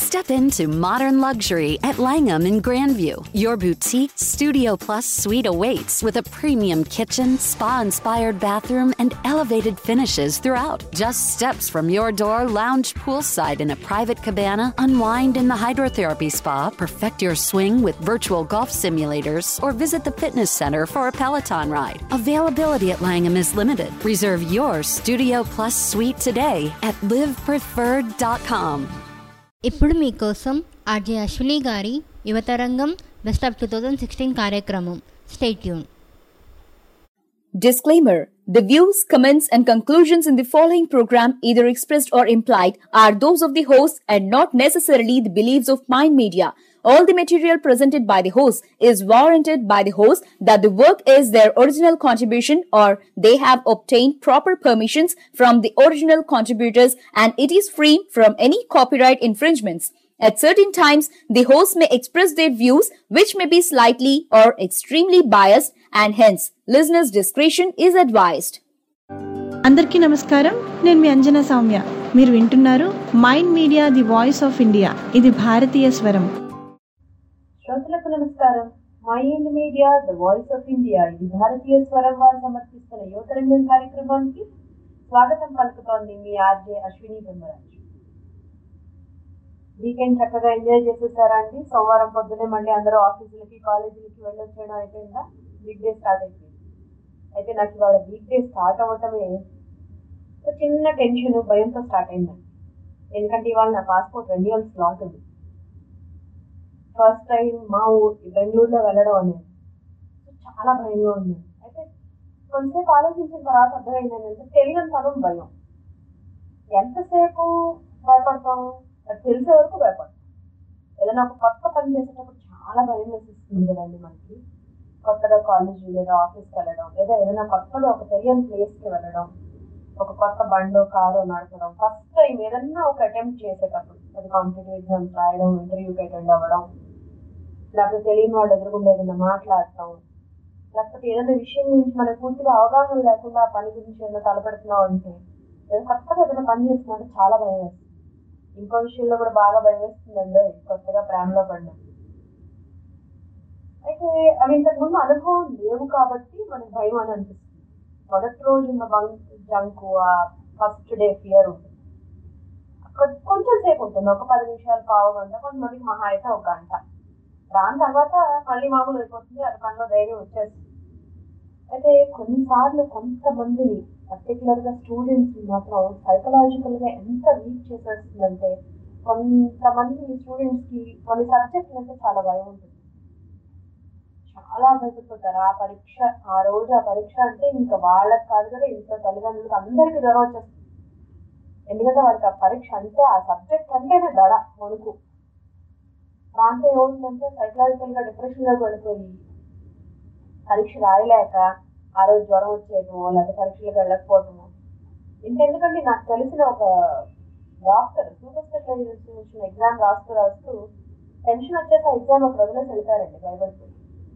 Step into modern luxury at Langham in Grandview. Your boutique Studio Plus suite awaits with a premium kitchen, spa inspired bathroom, and elevated finishes throughout. Just steps from your door, lounge poolside in a private cabana, unwind in the hydrotherapy spa, perfect your swing with virtual golf simulators, or visit the fitness center for a Peloton ride. Availability at Langham is limited. Reserve your Studio Plus suite today at livepreferred.com. ఇప్పుడు మీకోసం RJ Ashwini గారి Yuvatarangam best of two thousand sixteen కార్యక్రమం stay tuned Disclaimer The views, comments, and conclusions in the following program, either expressed or implied, are those of the host and not necessarily the beliefs of Mind Media. All the material presented by the host is warranted by the host that the work is their original contribution or they have obtained proper permissions from the original contributors and it is free from any copyright infringements. At certain times, the host may express their views which may be slightly or extremely biased and hence listeners' discretion is advised. అందరికీ నమస్కారం నేను మీ అంజనా సౌమ్య మీరు వింటున్నారు mind media the voice of India ఇది భారతీయ స్వరం శ్రోతలకు నమస్కారం mind media the voice of India ఇది భారతీయ స్వరం వారు సమర్పిస్తున్న యువతరంగం కార్యక్రమానికి స్వాగతం పలుకుతోంది మీ ఆర్జే అశ్విని బొమ్మరాజు వీకెండ్ చక్కగా ఎంజాయ్ చేసేసారా అండి సోమవారం పొద్దునే మళ్ళీ అందరూ ఆఫీసులకి కాలేజీలకి వెళ్ళొచ్చేయడం అయిపోయిందా వీక్ డే స్టార్ట్ అయిపోయింది అయితే నాకు ఇవాళ వీక్ డే స్టార్ట్ అవ్వటమే ఒక చిన్న టెన్షన్ భయంతో స్టార్ట్ అయిందండి ఎందుకంటే ఇవాళ నా పాస్పోర్ట్ రెన్యువల్ స్లాట్ ఉంది ఫస్ట్ టైం మా ఊరు బెంగళూరులో వెళ్ళడం అనేది చాలా భయంగా ఉంది అయితే కొంతసేపు ఆలోచించిన తర్వాత అర్థమైంది ఏంటంటే తెలియని తనం భయం ఎంతసేపు భయపడతాం అది తెలిసే వరకు భయపడతాం ఏదైనా ఒక కొత్త పని చేసేటప్పుడు చాలా భయం వేసిస్తుంది కదండి మనకి కొత్తగా కాలేజ్ లేదా ఆఫీస్కి వెళ్ళడం లేదా ఏదైనా కొత్తగా ఒక తెలియని ప్లేస్కి వెళ్ళడం ఒక కొత్త బండో కారో నడపడం ఫస్ట్ టైం ఏదన్నా ఒక అటెంప్ట్ చేసేటప్పుడు అది కాంపిటేటివ్ ఎగ్జామ్స్ రాయడం ఇంటర్వ్యూకి అటెండ్ అవ్వడం లేకపోతే తెలియని వాళ్ళు ఎదురుకుండా ఏదైనా మాట్లాడటం లేకపోతే ఏదైనా విషయం గురించి మనకు పూర్తిగా అవగాహన లేకుండా ఆ పని గురించి ఏదైనా తలపెడుతున్నాం అంటే ఏదైనా కొత్తగా ఏదైనా పని చేస్తున్నట్టు చాలా భయం వేస్తుంది ఇంకో విషయంలో కూడా బాగా భయం వేస్తుందండి కొత్తగా ప్రేమలో పడడం అయితే అవి ఇంతకు ముందు అనుభవం లేవు కాబట్టి మనకు భయం అని అనిపిస్తుంది మొదటి రోజు ఉన్న జంకు ఆ ఫస్ట్ డే ఫియర్ ఉంటుంది కొ- కొంచెం సేపు ఉంటుంది ఒక పది నిమిషాలు పావు గంట కొంతమందికి మహా అయితే ఒక గంట దాని తర్వాత మళ్ళీ మామూలు అయిపోతుంది అది కన్నా ధైర్యం వచ్చేస్తుంది అయితే కొన్నిసార్లు కొంతమందిని పర్టికులర్ గా స్టూడెంట్స్ మాత్రం సైకలాజికల్ గా ఎంత వీక్ చేసేస్తుందంటే కొంతమంది స్టూడెంట్స్ కి కొన్ని సబ్జెక్టులు అంటే చాలా భయం ఉంటుంది చాలా భయపడిపోతారు ఆ పరీక్ష ఆ రోజు ఆ పరీక్ష అంటే ఇంకా వాళ్ళకి కాదు కదా ఇంట్లో తల్లిదండ్రులకు అందరికీ జ్వరం వచ్చేస్తుంది ఎందుకంటే వాళ్ళకి ఆ పరీక్ష అంటే ఆ సబ్జెక్ట్ అంటేనే దడ వణుకు దాంతో ఏమవుతుందంటే సైకలాజికల్ గా డిప్రెషన్ లోకి వెళ్ళిపోయి పరీక్ష రాయలేక ఆ రోజు జ్వరం వచ్చేయటము లేకపోతే పరీక్షలకు వెళ్ళకపోవటము ఇంకెందుకంటే నాకు తెలిసిన ఒక డాక్టర్ సూపర్ స్పెషలైజేషన్ ఎగ్జామ్ రాస్తూ రాస్తూ టెన్షన్ వచ్చేసి ఆ ఎగ్జామ్ ఒక వదిలేసి వెళ్ళిపోయారండి భయపడిపోయి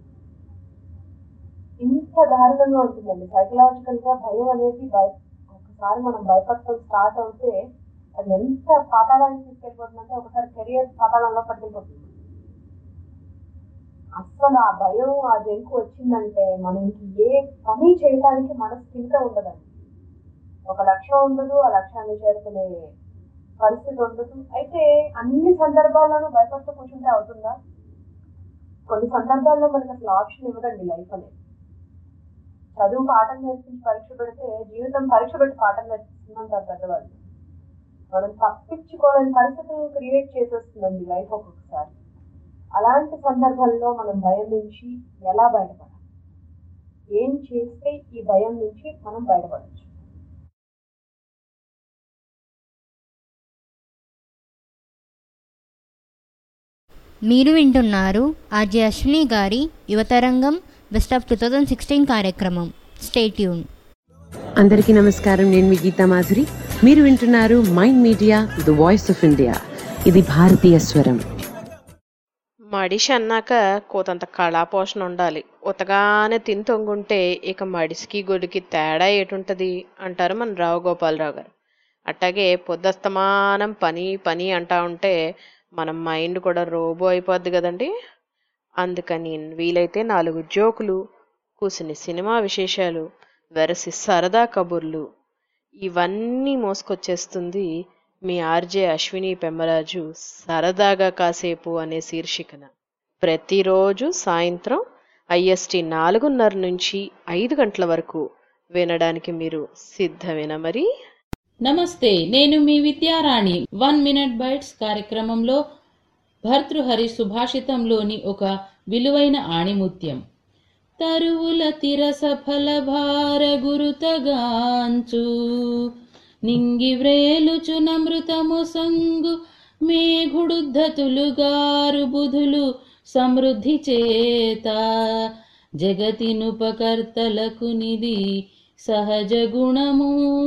ఇంత దారుణంగా ఉంటుందండి సైకలాజికల్ గా భయం అనేది భయ ఒకసారి మనం భయపడటం స్టార్ట్ అవుతే అది ఎంత పాతాళానికి తీసుకెళ్ళిపోతుందంటే ఒకసారి కెరియర్ పాతాళంలో పట్టుకెళ్ళిపోతుంది అస్సలు ఆ భయం ఆ జంకు వచ్చిందంటే మనం ఇంక ఏ పని చేయడానికి మన స్థిమిత ఉండదండి ఒక లక్ష్యం ఉండదు ఆ లక్ష్యాన్ని చేరుకునే పరిస్థితి ఉండదు అయితే అన్ని సందర్భాల్లోనూ భయపడుతూ కూర్చుంటే అవుతుందా కొన్ని సందర్భాల్లో మనకి అసలు ఆప్షన్ ఇవ్వదండి లైఫ్ అనేది చదువు పాఠం నేర్పించి పరీక్ష పెడితే జీవితం పరీక్ష పెట్టి పాఠం నేర్పిస్తుందంటారు పెద్దవాళ్ళు మనం తప్పించుకోలేని పరిస్థితులను క్రియేట్ చేసేస్తుందండి లైఫ్ ఒక్కొక్కసారి అలాంటి సందర్భంలో మనం భయం నుంచి ఎలా బయటపడాలి ఏం చేస్తే ఈ భయం నుంచి మనం బయటపడచ్చు మీరు వింటున్నారు ఆర్జే అశ్విని గారి Yuvatarangam best of two thousand sixteen కార్యక్రమం స్టేట్యూన్ అందరికీ నమస్కారం నేను మీ గీతా మాధురి మీరు వింటున్నారు mind media the voice of India ఇది భారతీయ స్వరం మడిషి అన్నాక కోతంత కళాపోషణ ఉండాలి ఉతగానే తిని తొంగుంటే ఇక మడిసికి గొడికి తేడా ఏటుంటది అంటారు మన రావు గోపాలరావు గారు అట్టాగే పొద్దస్తమానం పని పని అంటా ఉంటే మన మైండ్ కూడా రోబో అయిపోద్ది కదండి అందుకని వీలైతే నాలుగు జోకులు కూసిని సినిమా విశేషాలు వెరసి సరదా కబుర్లు ఇవన్నీ మోసుకొచ్చేస్తుంది మీ ఆర్జే అశ్విని పెమ్మరాజు సరదాగా కాసేపు అనే శీర్షికన ప్రతిరోజు సాయంత్రం ఐఎస్టి నాలుగున్నర నుంచి ఐదు గంటల వరకు వినడానికి మీరు సిద్ధమేనా మరి నమస్తే నేను మీ విద్యారాణి వన్ మినిట్ బైట్స్ కార్యక్రమంలో భర్తృహరి సుభాషితంలోని ఒక విలువైన ఆణిముత్యం తరువుల తిరస ఫల భార గురుతగాంచు నింగి వ్రేలుచు నమృతము సంగు మేఘుడుద్ధతులుగారు బుధులు సమృద్ధి చేత జగతినుపకర్తలకు నిధి సహజ గుణము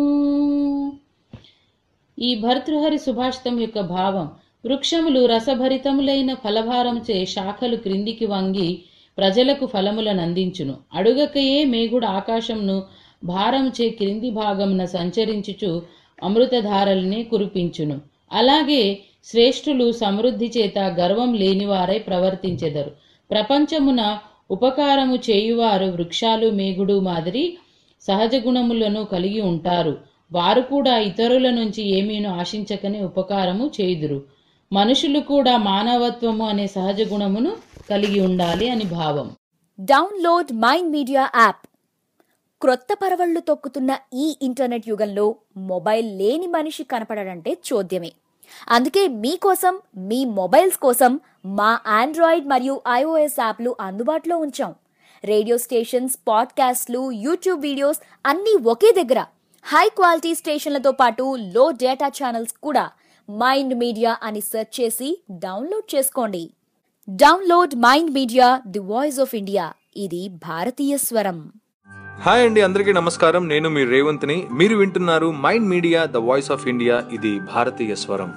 ఈ భర్తృహరి సుభాషితం యొక్క భావం వృక్షములు రసభరితములైన ఫలభారముచే శాఖలు క్రిందికి వంగి ప్రజలకు ఫలములను అందించును అడుగకయే మేఘుడు ఆకాశంను భారముచే క్రింది భాగమున సంచరించుచు అమృతధారల్ని కురిపించును అలాగే శ్రేష్ఠులు సమృద్ధి చేత గర్వం లేనివారై ప్రవర్తించెదరు ప్రపంచమున ఉపకారము చేయువారు వృక్షాలు మేఘుడు మాదిరి సహజ గుణములను కలిగి ఉంటారు వారు కూడా ఇతరుల నుంచి ఏమీను ఆశించకనే ఉపకారము చేయుదురు మనుషులు కూడా మానవత్వము అనే సహజ గుణమును కలిగి ఉండాలి అని భావం డౌన్లోడ్ మైండ్ మీడియా యాప్ క్రొత్త పరవళ్లు తొక్కుతున్న ఈ ఇంటర్నెట్ యుగంలో మొబైల్ లేని మనిషి కనపడడంటే చోద్యమే అందుకే మీకోసం మీ మొబైల్స్ కోసం మా ఆండ్రాయిడ్ మరియు ఐఓఎస్ యాప్లు అందుబాటులో ఉంచాం రేడియో స్టేషన్స్ పాడ్కాస్ట్లు యూట్యూబ్ వీడియోస్ అన్నీ ఒకే దగ్గర హై క్వాలిటీ స్టేషన్లతో పాటు లో డేటా ఛానల్స్ కూడా మైండ్ మీడియా అని సెర్చ్ చేసి డౌన్లోడ్ చేసుకోండి download mind media the voice of India ఇది భారతీయ స్వరం హాయ్ అండి అందరికీ నమస్కారం నేను మీ రేవంత్ని మీరు వింటున్నారు mind media the voice of India ఇది భారతీయ స్వరం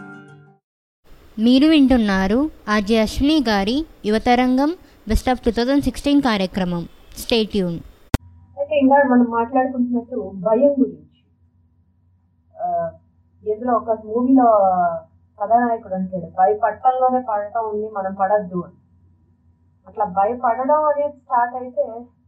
మీరు వింటున్నారు ఆర్జే అశ్విని గారి Yuvatarangam best of two thousand sixteen కార్యక్రమం స్టేట్యూన్ అయితే ఇందాక మనం మాట్లాడుకుంటున్నట్టు భయం గురించి ఆ, ఇందులో ఒక మూవీలో కథానాయకుడు అంటాడు భయపడటంలోనే పడటం ఉంది మనం పడద్దు అని అట్లా భయపడడం అనేది స్టార్ట్ అయితే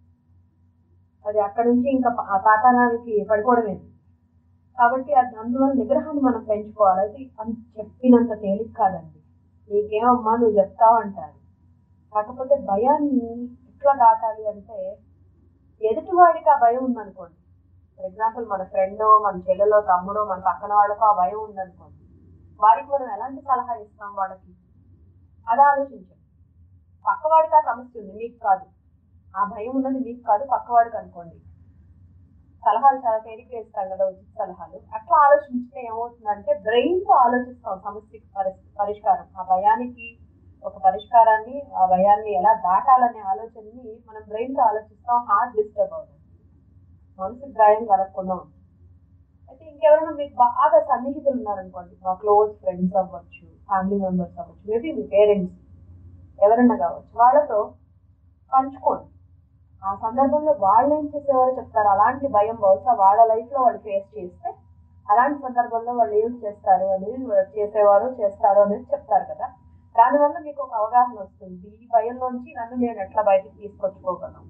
అది అక్కడ నుంచి ఇంకా పా- ఆ పాతాళానికి పడిపోవడమే కాబట్టి అది అందువల్ల నిగ్రహాన్ని మనం పెంచుకోవాలి అది అంత చెప్పినంత తేలిక కాదండి నీకేమమ్మా నువ్వు చెప్తావు అంటారు కాకపోతే భయాన్ని ఎట్లా దాటాలి అంటే ఎదుటివాడికి ఆ భయం ఉందనుకోండి ఫర్ ఎగ్జాంపుల్ మన ఫ్రెండ్ మన చెల్లెలో తమ్ముడో మన పక్కన వాళ్ళకు ఆ భయం ఉందనుకోండి వాడికి మనం ఎలాంటి సలహా ఇస్తాం వాళ్ళకి అది ఆలోచించండి పక్కవాడికి ఆ సమస్య ఉంది మీకు కాదు ఆ భయం ఉన్నది మీకు కాదు పక్కవాడికి అనుకోండి సలహాలు చాలా తేలిక ఇస్తాం కదా ఉచిత సలహాలు అట్లా ఆలోచించితే ఏమవుతుందంటే బ్రెయిన్ తో ఆలోచిస్తాం సమస్యకి పరి పరిష్కారం ఆ భయానికి ఒక పరిష్కారాన్ని ఆ భయాన్ని ఎలా దాటాలనే ఆలోచనని మనం బ్రెయిన్ తో ఆలోచిస్తాం హార్ట్ డిస్టర్బ్ అవుతుంది మనసుకు గాయం కలగకుండా ఉంటుంది అయితే ఇంకెవరైనా మీకు బాగా సన్నిహితులు ఉన్నారనుకోండి మా క్లోజ్ ఫ్రెండ్స్ అవ్వచ్చు ఫ్యామిలీ మెంబర్స్ అవ్వచ్చు మేబీ మీ పేరెంట్స్ ఎవరైనా కావచ్చు వాళ్ళతో పంచుకోండి ఆ సందర్భంలో వాళ్ళు ఏం చేసేవారో చెప్తారు అలాంటి భయం బహుశా వాళ్ళ లైఫ్ లో వాళ్ళు ఫేస్ చేస్తే అలాంటి సందర్భంలో వాళ్ళు ఏం చేస్తారు అనేది వాళ్ళు చేసేవారు చేస్తారు అనేది చెప్తారు కదా దానివల్ల మీకు ఒక అవగాహన వస్తుంది ఈ భయంలోంచి నన్ను నేను ఎట్లా బయటకు తీసుకొచ్చుకోగలను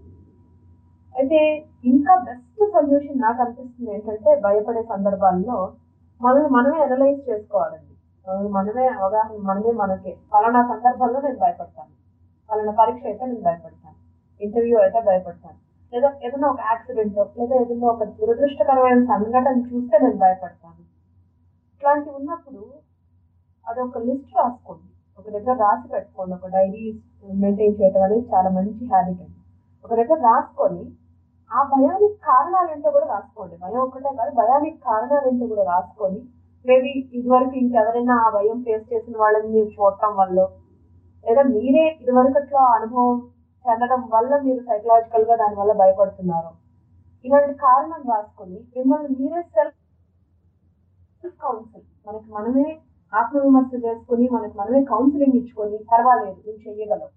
అయితే ఇంకా బెస్ట్ సొల్యూషన్ నాకు అనిపిస్తుంది ఏంటంటే భయపడే సందర్భాల్లో మనల్ని మనమే అనలైజ్ చేసుకోవాలండి మనల్ని మనమే అవగాహన మనమే మనకే ఫలానా సందర్భంలో నేను భయపడతాను ఫలానా పరీక్ష అయితే నేను భయపడతాను ఇంటర్వ్యూ అయితే భయపడతాను లేదా ఏదైనా ఒక యాక్సిడెంట్ లేదా ఏదైనా ఒక దురదృష్టకరమైన సంఘటన చూస్తే నేను భయపడతాను ఇట్లాంటివి ఉన్నప్పుడు అది ఒక లిస్ట్ రాసుకోండి ఒక దగ్గర రాసి పెట్టుకోండి ఒక డైరీ మెయింటైన్ చేయడం అనేది చాలా మంచి హ్యాబిట్ అండి ఒక దగ్గర రాసుకొని ఆ భయానికి కారణాలు ఏంటో కూడా రాసుకోండి భయం ఒక్కటే కాదు భయానికి కారణాలు ఏంటో కూడా రాసుకొని మేబీ ఇదివరకు ఇంకెవరైనా ఆ భయం ఫేస్ చేసిన వాళ్ళని మీరు చూడటం వల్ల లేదా మీరే ఇదివరకట్లో అనుభవం చెందడం వల్ల మీరు సైకలాజికల్ గా దాని వల్ల భయపడుతున్నారు ఇలాంటి కారణం రాసుకొని మిమ్మల్ని మీరే సెల్ఫ్ కౌన్సిల్ మనకి మనమే ఆత్మవిమర్శ చేసుకుని మనకి మనమే కౌన్సిలింగ్ ఇచ్చుకొని పర్వాలేదు నువ్వు చెయ్యగలవు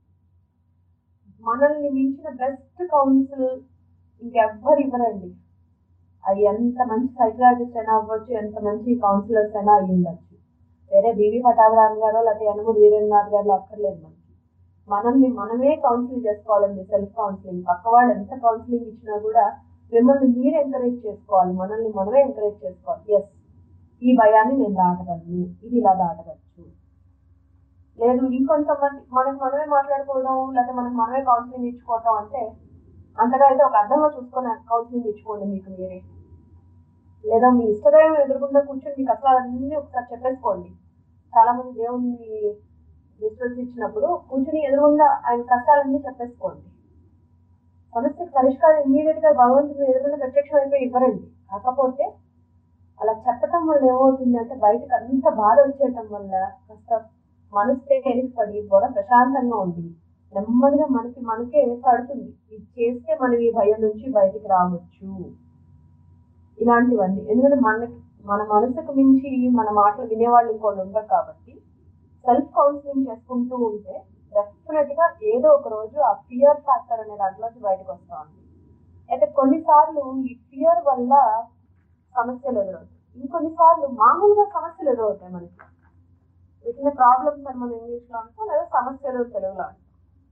మనల్ని మించిన బెస్ట్ కౌన్సిల్ ఇంకెవ్వరు ఇవ్వరండి అది ఎంత మంచి సైకలాజిస్ట్ అయినా అవ్వచ్చు ఎంత మంచి కౌన్సిలర్స్ అయినా అయి ఉండొచ్చు వేరే బీవీ పటాభిరామ్ గారో లేకపోతే యనమూరి వీరేంద్రనాథ్ గారు అక్కర్లేదు మనకి మనల్ని మనమే కౌన్సిలింగ్ చేసుకోవాలండి సెల్ఫ్ కౌన్సిలింగ్ పక్క వాళ్ళు ఎంత కౌన్సిలింగ్ ఇచ్చినా కూడా మిమ్మల్ని మీరు ఎంకరేజ్ చేసుకోవాలి మనల్ని మనమే ఎంకరేజ్ చేసుకోవాలి ఎస్ ఈ భయాన్ని నేను దాటగలను ఇది ఇలా దాటవచ్చు లేదు ఇంకొంతమంది మనకు మనమే మాట్లాడుకోవడం లేకపోతే మనకు మనమే కౌన్సిలింగ్ ఇచ్చుకోవటం అంటే అంతగా అయితే ఒక అర్థంలో చూసుకొని కౌన్సిలింగ్ ఇచ్చుకోండి మీకు మీరే లేదా మీ ఇష్టదైవం ఎదురుకుండా కూర్చొని మీకు అసలు అన్నీ ఒకసారి చెప్పేసుకోండి చాలా మంది దేవుణ్ణి విశ్వసించినప్పుడు కూర్చుని ఎదురుగుండా ఆయన కష్టాలన్నీ చెప్పేసుకోండి సమస్యకి పరిష్కారం ఇమ్మీడియట్ గా భగవంతుని ఎదురుగా ప్రత్యక్షం అయిపోయి ఇవ్వరండి కాకపోతే అలా చెప్పటం వల్ల ఏమవుతుంది అంటే బయటకు అంత బాధ వచ్చేయటం వల్ల కాస్త మనసు తేలికపడి బుర్ర ప్రశాంతంగా ఉంది నెమ్మదిగా మనకి మనకే పడుతుంది ఇది చేస్తే మనం ఈ భయం నుంచి బయటికి రావచ్చు ఇలాంటివన్నీ ఎందుకంటే మనకి మన మనసుకు మించి మన మాటలు వినేవాళ్ళు ఇంకోటి ఉంటారు కాబట్టి సెల్ఫ్ కౌన్సిలింగ్ చేసుకుంటూ ఉంటే డెఫినెట్ గా ఏదో ఒక రోజు ఆ ఫియర్ ఫ్యాక్టర్ అనే దాంట్లోంచి బయటకు వస్తా ఉంది అయితే కొన్నిసార్లు ఈ ఫియర్ వల్ల సమస్యలు ఎదురవుతాయి ఇంకొన్నిసార్లు మామూలుగా సమస్యలు ఎదురవుతాయి మనకి వీటిని ప్రాబ్లమ్స్ అని మనం ఇంగ్లీష్ లో అంటాం లేదా సమస్యలు తెలుగులో అంటాం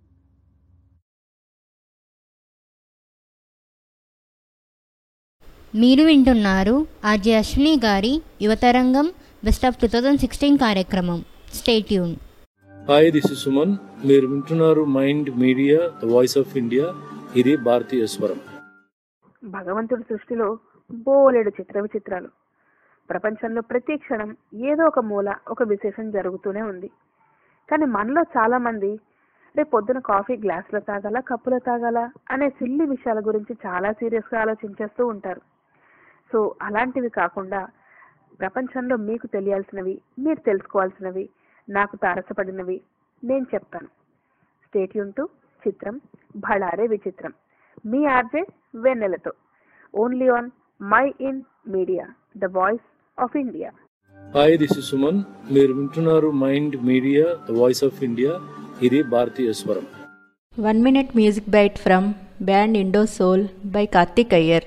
మీరు వింటున్నారు ఆర్జే అశ్విని గారి Yuvatarangam best of two thousand sixteen కార్యక్రమం stay tuned hi this is Suman మీరు వింటున్నారు mind media the voice of India ఇది భారతీయ స్వరం భగవంతుడి సృష్టిలో బోలెడు చిత్ర విచిత్రాలు ప్రపంచంలో ప్రతి క్షణం ఏదో ఒక మూల ఒక విశేషం జరుగుతూనే ఉంది కానీ మనలో చాలా మంది రేపు పొద్దున కాఫీ గ్లాసులో తాగాల కప్పులో తాగాల అనే సిల్లి విషయాల గురించి చాలా సీరియస్గా ఆలోచించేస్తూ ఉంటారు సో అలాంటివి కాకుండా ప్రపంచంలో మీకు తెలియాల్సినవి మీరు తెలుసుకోవాల్సినవి నాకు తారసపడినవి నేను చెప్తాను స్టేట్యూన్ టు చిత్రం భళారే విచిత్రం మీ ఆర్జే వెన్నెలతో only on mind media the voice of India hi this is Suman మీరు వింటున్నారు mind media the voice of India ఇది భారతీయ స్వరం One minute music bite from band Indo Soul by Karthik Iyer.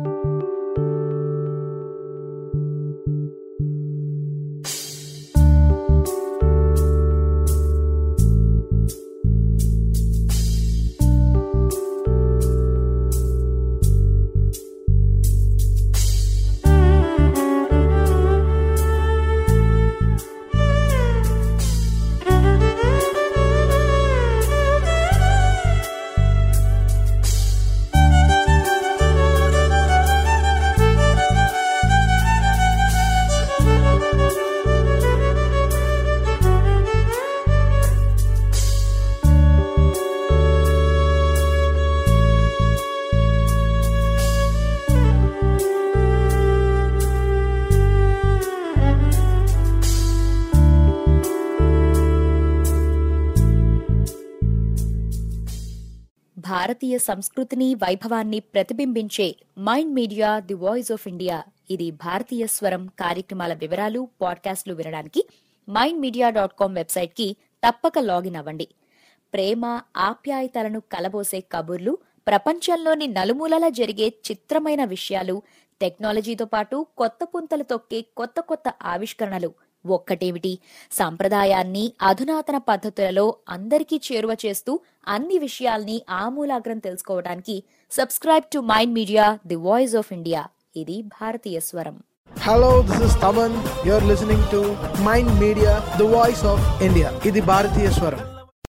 భారతీయ సంస్కృతిని వైభవాన్ని ప్రతిబింబించే mind media the voice of India ఇది భారతీయ స్వరం కార్యక్రమాల వివరాలు పాడ్కాస్ట్లు వినడానికి mind media dot com website కి తప్పక లాగిన్ అవ్వండి ప్రేమ ఆప్యాయతలను కలబోసే కబుర్లు ప్రపంచంలోని నలుమూలల జరిగే చిత్రమైన విషయాలు టెక్నాలజీతో పాటు కొత్త పుంతలు తొక్కే కొత్త కొత్త ఆవిష్కరణలు ఒక్కటేమిటి సంప్రదాయాన్ని అధునాతన పద్ధతులలో అందరికీ చేరువ చేస్తూ అన్ని విషయాల్ని ఆమూలాగ్రం తెలుసుకోవడానికి subscribe to mind media the voice of India ఇది భారతీయ స్వరం Hello, this is Taman. You're listening to Mind Media, the voice of India. ఇది భారతీయ స్వరం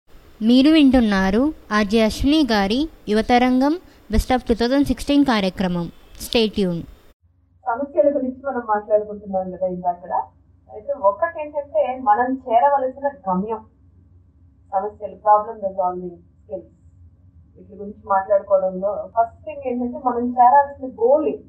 మీరు వింటున్నారు ఆర్జే అశ్విని గారి Yuvatarangam best of two thousand sixteen కార్యక్రమం స్టేట్యూన్ సమస్యల గురించి మనం మాట్లాడుకుంటున్నాం కదా ఇందాక అయితే ఒకటి ఏంటంటే మనం చేరవలసిన గమ్యం సమస్యలు ప్రాబ్లం రిజాల్వింగ్ స్కిల్స్ వీటి గురించి మాట్లాడుకోవడంలో ఫస్ట్ థింగ్ ఏంటంటే మనం చేరాల్సిన గోల్ ఏంటి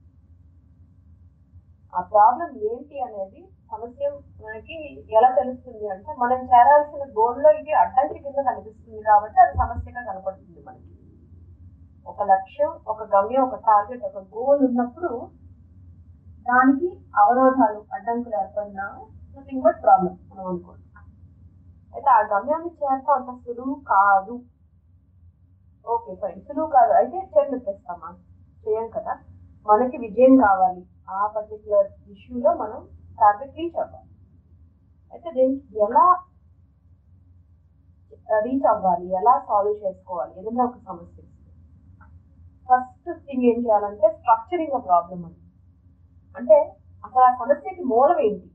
ఆ ప్రాబ్లం ఏంటి అనేది సమస్య మనకి ఎలా తెలుస్తుంది అంటే మనం చేరాల్సిన గోల్లో ఇది అడ్డంకి కింద కనిపిస్తుంది కాబట్టి అది సమస్యగా కనపడుతుంది మనకి ఒక లక్ష్యం ఒక గమ్యం ఒక టార్గెట్ ఒక గోల్ ఉన్నప్పుడు దానికి అవరోధాలు అడ్డంకులు ఏర్పడినా నథింగ్ బట్ ప్రాబ్లం మనం అనుకోండి అయితే ఆ గమ్యాన్ని చేరటం అంత సులువు కాదు ఓకే ఫైన్ సులువు కాదు అయితే చర్యలు తెస్తామా చేయం కదా మనకి విజయం కావాలి ఆ పర్టికులర్ ఇష్యూలో మనం టార్గెట్ రీచ్ అవ్వాలి అయితే దీనికి ఎలా రీచ్ అవ్వాలి ఎలా సాల్వ్ చేసుకోవాలి ఏదైనా ఒక సమస్య ఫస్ట్ థింగ్ ఏం చేయాలంటే స్ట్రక్చరింగ్ ప్రాబ్లం అని అంటే అసలు ఆ సమస్యకి మూలం ఏంటి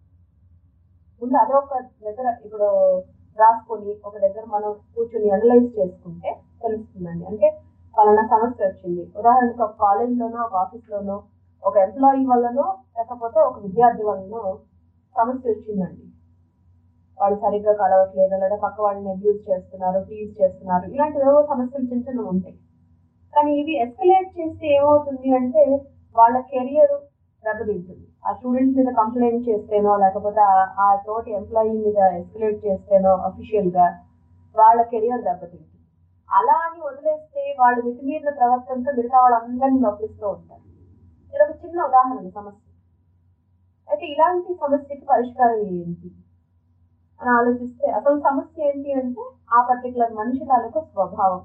ముందు అదే ఒక దగ్గర ఇప్పుడు రాసుకొని ఒక దగ్గర మనం కూర్చొని అనలైజ్ చేసుకుంటే తెలుస్తుందండి అంటే పలానా సమస్య వచ్చింది ఉదాహరణకి ఒక కాలేజ్లోనో ఒక ఆఫీస్లోనో ఒక ఎంప్లాయీ వల్లనో లేకపోతే ఒక విద్యార్థి వల్లనో సమస్య వచ్చిందండి వాళ్ళు సరిగ్గా కలవట్లేదు లేదా పక్క వాళ్ళని అబ్యూజ్ చేస్తున్నారు టీజ్ చేస్తున్నారు ఇలాంటివేవో సమస్యలు చిన్న చిన్నవి ఉంటాయి కానీ ఇవి ఎస్కలేట్ చేస్తే ఏమవుతుంది అంటే వాళ్ళ కెరియర్ దెబ్బతింటుంది ఆ స్టూడెంట్ మీద కంప్లైంట్ చేస్తేనో లేకపోతే ఆ- ఆ తోటి ఎంప్లాయీ మీద ఎస్కలేట్ చేస్తేనో అఫీషియల్ గా వాళ్ళ కెరియర్ దెబ్బతింటుంది అలా అని వదిలేస్తే వాళ్ళు మితిమీరిన ప్రవర్తనతో మిగతా వాళ్ళందరినీ నొప్పిస్తూ ఉంటారు ఇది ఒక చిన్న ఉదాహరణ సమస్య అయితే ఇలాంటి సమస్యకి పరిష్కారం ఏంటి అని ఆలోచిస్తే అసలు సమస్య ఏంటి అంటే ఆ పర్టికులర్ మనిషి తాలూకు స్వభావం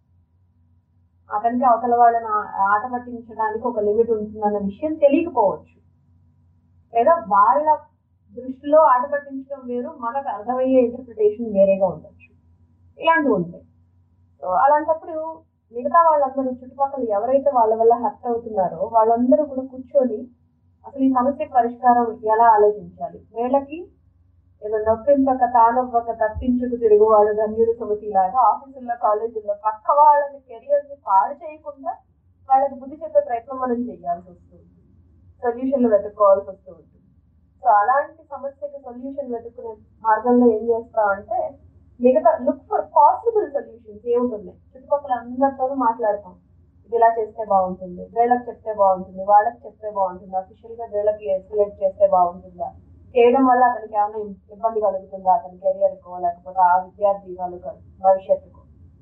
అతనికి అవతల వాళ్ళని ఆ- ఆట పట్టించడానికి ఒక లిమిట్ ఉంటుందన్న విషయం తెలియకపోవచ్చు లేదా వాళ్ళ దృష్టిలో ఆట పట్టించడం వేరు మనకు అర్థమయ్యే ఇంటర్ప్రిటేషన్ వేరేగా ఉండొచ్చు ఇలాంటివి ఉంటాయి సో అలాంటప్పుడు మిగతా వాళ్ళందరూ చుట్టుపక్కల ఎవరైతే వాళ్ళ వల్ల హర్ట్ అవుతున్నారో వాళ్ళందరూ కూడా కూర్చొని అసలు ఈ సమస్యకు పరిష్కారం ఎలా ఆలోచించాలి వీళ్ళకి ఏదో నొప్పింపక తానొవ్వక తప్పించుకు తిరుగువాడు ధన్యుడు సుమతి లాగా ఆఫీసుల్లో కాలేజీల్లో పక్క వాళ్ళని కెరియర్ ని పాడు చేయకుండా వాళ్ళకి బుద్ధి చెప్పే ప్రయత్నం మనం చేయాల్సి వస్తుంది సొల్యూషన్లు వెతుక్కోవాల్సి వస్తూ ఉంటుంది సో అలాంటి సమస్యకి సొల్యూషన్ వెతుక్కునే మార్గంలో ఏం చేస్తామంటే మిగతా లుక్ ఫర్ పాసిబుల్ సొల్యూషన్స్ ఏముంటున్నాయి చుట్టుపక్కల అందరితోనూ మాట్లాడతాం ఇది ఇలా చేస్తే బాగుంటుంది వీళ్ళకి చెప్తే బాగుంటుంది వాళ్ళకి చెప్తే బాగుంటుంది అఫీషియల్ గా వీళ్ళకి ఎస్కలేట్ చేస్తే బాగుంటుందా చేయడం వల్ల అతనికి ఏమైనా ఇం- ఇబ్బంది కలుగుతుందా అతని కెరియర్ కో లేకపోతే ఆ విద్యార్థి వాళ్ళకు భవిష్యత్తుకు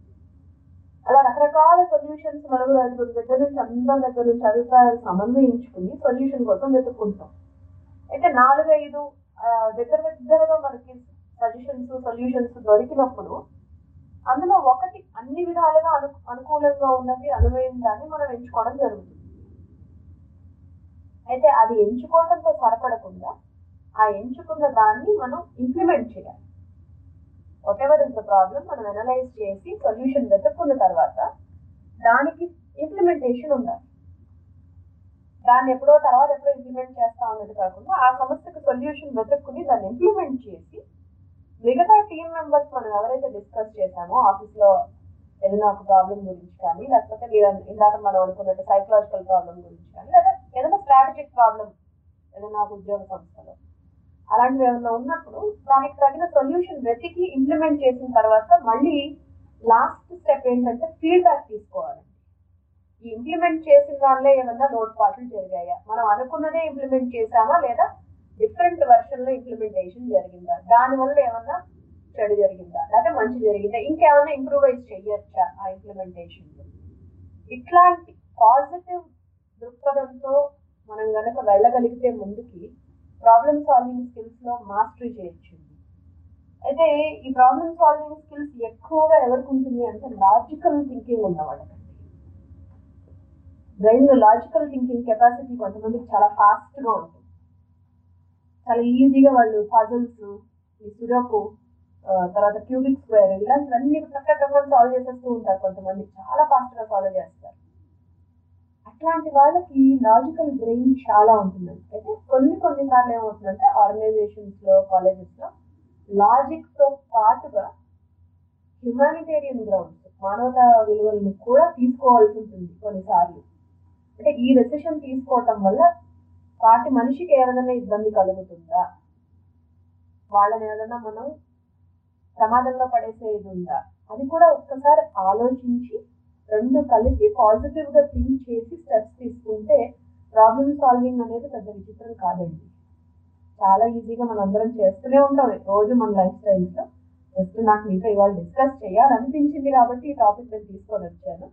అలా రకరకాల సొల్యూషన్స్ నలుగురు ఐదుగురు దగ్గర నుంచి అందరి దగ్గర నుంచి అభిప్రాయాలు సమన్వయించుకుని సొల్యూషన్ కోసం వెతుక్కుంటాం అయితే నాలుగైదు ఆ, దగ్గర దగ్గరగా మనకి సజెషన్స్ సొల్యూషన్స్ దొరికినప్పుడు అందులో ఒకటి అన్ని విధాలుగా అను అనుకూలంగా ఉన్నది అనువైన దాన్ని మనం ఎంచుకోవడం జరుగుతుంది అయితే అది ఎంచుకోవడంతో సరిపడకుండా ఆ ఎంచుకున్న దాన్ని మనం ఇంప్లిమెంట్ చేయాలి whatever is the problem మనం అనలైజ్ చేసి సొల్యూషన్ వెతుక్కున్న తర్వాత దానికి ఇంప్లిమెంటేషన్ ఉండాలి దాన్ని ఎప్పుడో తర్వాత ఎప్పుడో ఇంప్లిమెంట్ చేస్తా ఉన్నది కాకుండా ఆ సమస్యకు సొల్యూషన్ వెతుక్కుని దాన్ని ఇంప్లిమెంట్ చేసి మిగతా టీం మెంబర్స్ మనం ఎవరైతే డిస్కస్ చేశామో ఆఫీస్ లో ఏదైనా ఒక ప్రాబ్లం గురించి కానీ లేకపోతే మీరు ఇందాక మనం అనుకున్నట్టు సైకలాజికల్ ప్రాబ్లం గురించి కానీ లేదా ఏదైనా స్ట్రాటజిక్ ప్రాబ్లం ఏదైనా ఒక ఉద్యోగ సంస్థలో అలాంటివి ఏమైనా ఉన్నప్పుడు దానికి తగిన సొల్యూషన్ వెతికి ఇంప్లిమెంట్ చేసిన తర్వాత మళ్ళీ లాస్ట్ స్టెప్ ఏంటంటే ఫీడ్బ్యాక్ తీసుకోవాలి ఈ ఇంప్లిమెంట్ చేసిన దానిలో ఏమన్నా లోటుపాట్లు జరిగాయా మనం అనుకున్నదే ఇంప్లిమెంట్ చేసామా లేదా డిఫరెంట్ వెర్షన్ లో ఇంప్లిమెంటేషన్ జరిగిందా దాని వల్ల ఏమన్నా చెడు జరిగిందా లేదా మంచి జరిగిందా ఇంకేమన్నా ఇంప్రూవైజ్ చెయ్యొచ్చా ఆ ఇంప్లిమెంటేషన్ ఇట్లాంటి పాజిటివ్ దృక్పథంతో మనం గనక వెళ్ళగలిగితే ముందుకి ప్రాబ్లమ్ సాల్వింగ్ స్కిల్స్ లో మాస్టరీ చేయొచ్చు అయితే ఈ ప్రాబ్లమ్ సాల్వింగ్ స్కిల్స్ ఎక్కువగా ఎవరికి ఉంటుంది అంటే లాజికల్ థింకింగ్ ఉన్న వాళ్ళకి బ్రెయిన్ లో లాజికల్ థింకింగ్ కెపాసిటీ కొంతమందికి చాలా ఫాస్ట్ గా ఉంటుంది చాలా ఈజీగా వాళ్ళు పజల్స్ ఈ సుడోకు తర్వాత క్యూబిక్ స్క్వేర్ ఇలాంటివన్నీ చక్కగా సాల్వ్ చేసేస్తూ ఉంటారు కొంతమంది చాలా ఫాస్ట్ గా సాల్వ్ చేస్తారు అట్లాంటి వాళ్ళకి లాజికల్ బ్రెయిన్ చాలా ఉంటుందండి అయితే కొన్ని కొన్ని సార్లు ఏమవుతుందంటే ఆర్గనైజేషన్స్ లో కాలేజెస్ లో లాజిక్ తో పాటుగా హ్యుమానిటేరియన్ గ్రౌండ్స్ మానవతా విలువల్ని కూడా తీసుకోవాల్సి ఉంటుంది కొన్నిసార్లు అంటే ఈ డెసిషన్ తీసుకోవటం వల్ల వాటి మనిషికి ఏదైనా ఇబ్బంది కలుగుతుందా వాళ్ళని ఏదైనా మనం ప్రమాదంలో పడేసేది ఉందా అది కూడా ఒక్కసారి ఆలోచించి రెండు కలిపి పాజిటివ్ గా థింక్ చేసి స్టెప్స్ తీసుకుంటే ప్రాబ్లమ్ సాల్వింగ్ అనేది పెద్ద విచిత్రం కాదండి చాలా ఈజీగా మనం అందరం చేస్తూనే ఉంటాం రోజు మన లైఫ్ స్టైల్స్ లో జస్ట్ నాకు మీతో ఇవాళ డిస్కస్ చేయాలనిపించింది కాబట్టి ఈ టాపిక్ నేను తీసుకొని వచ్చాను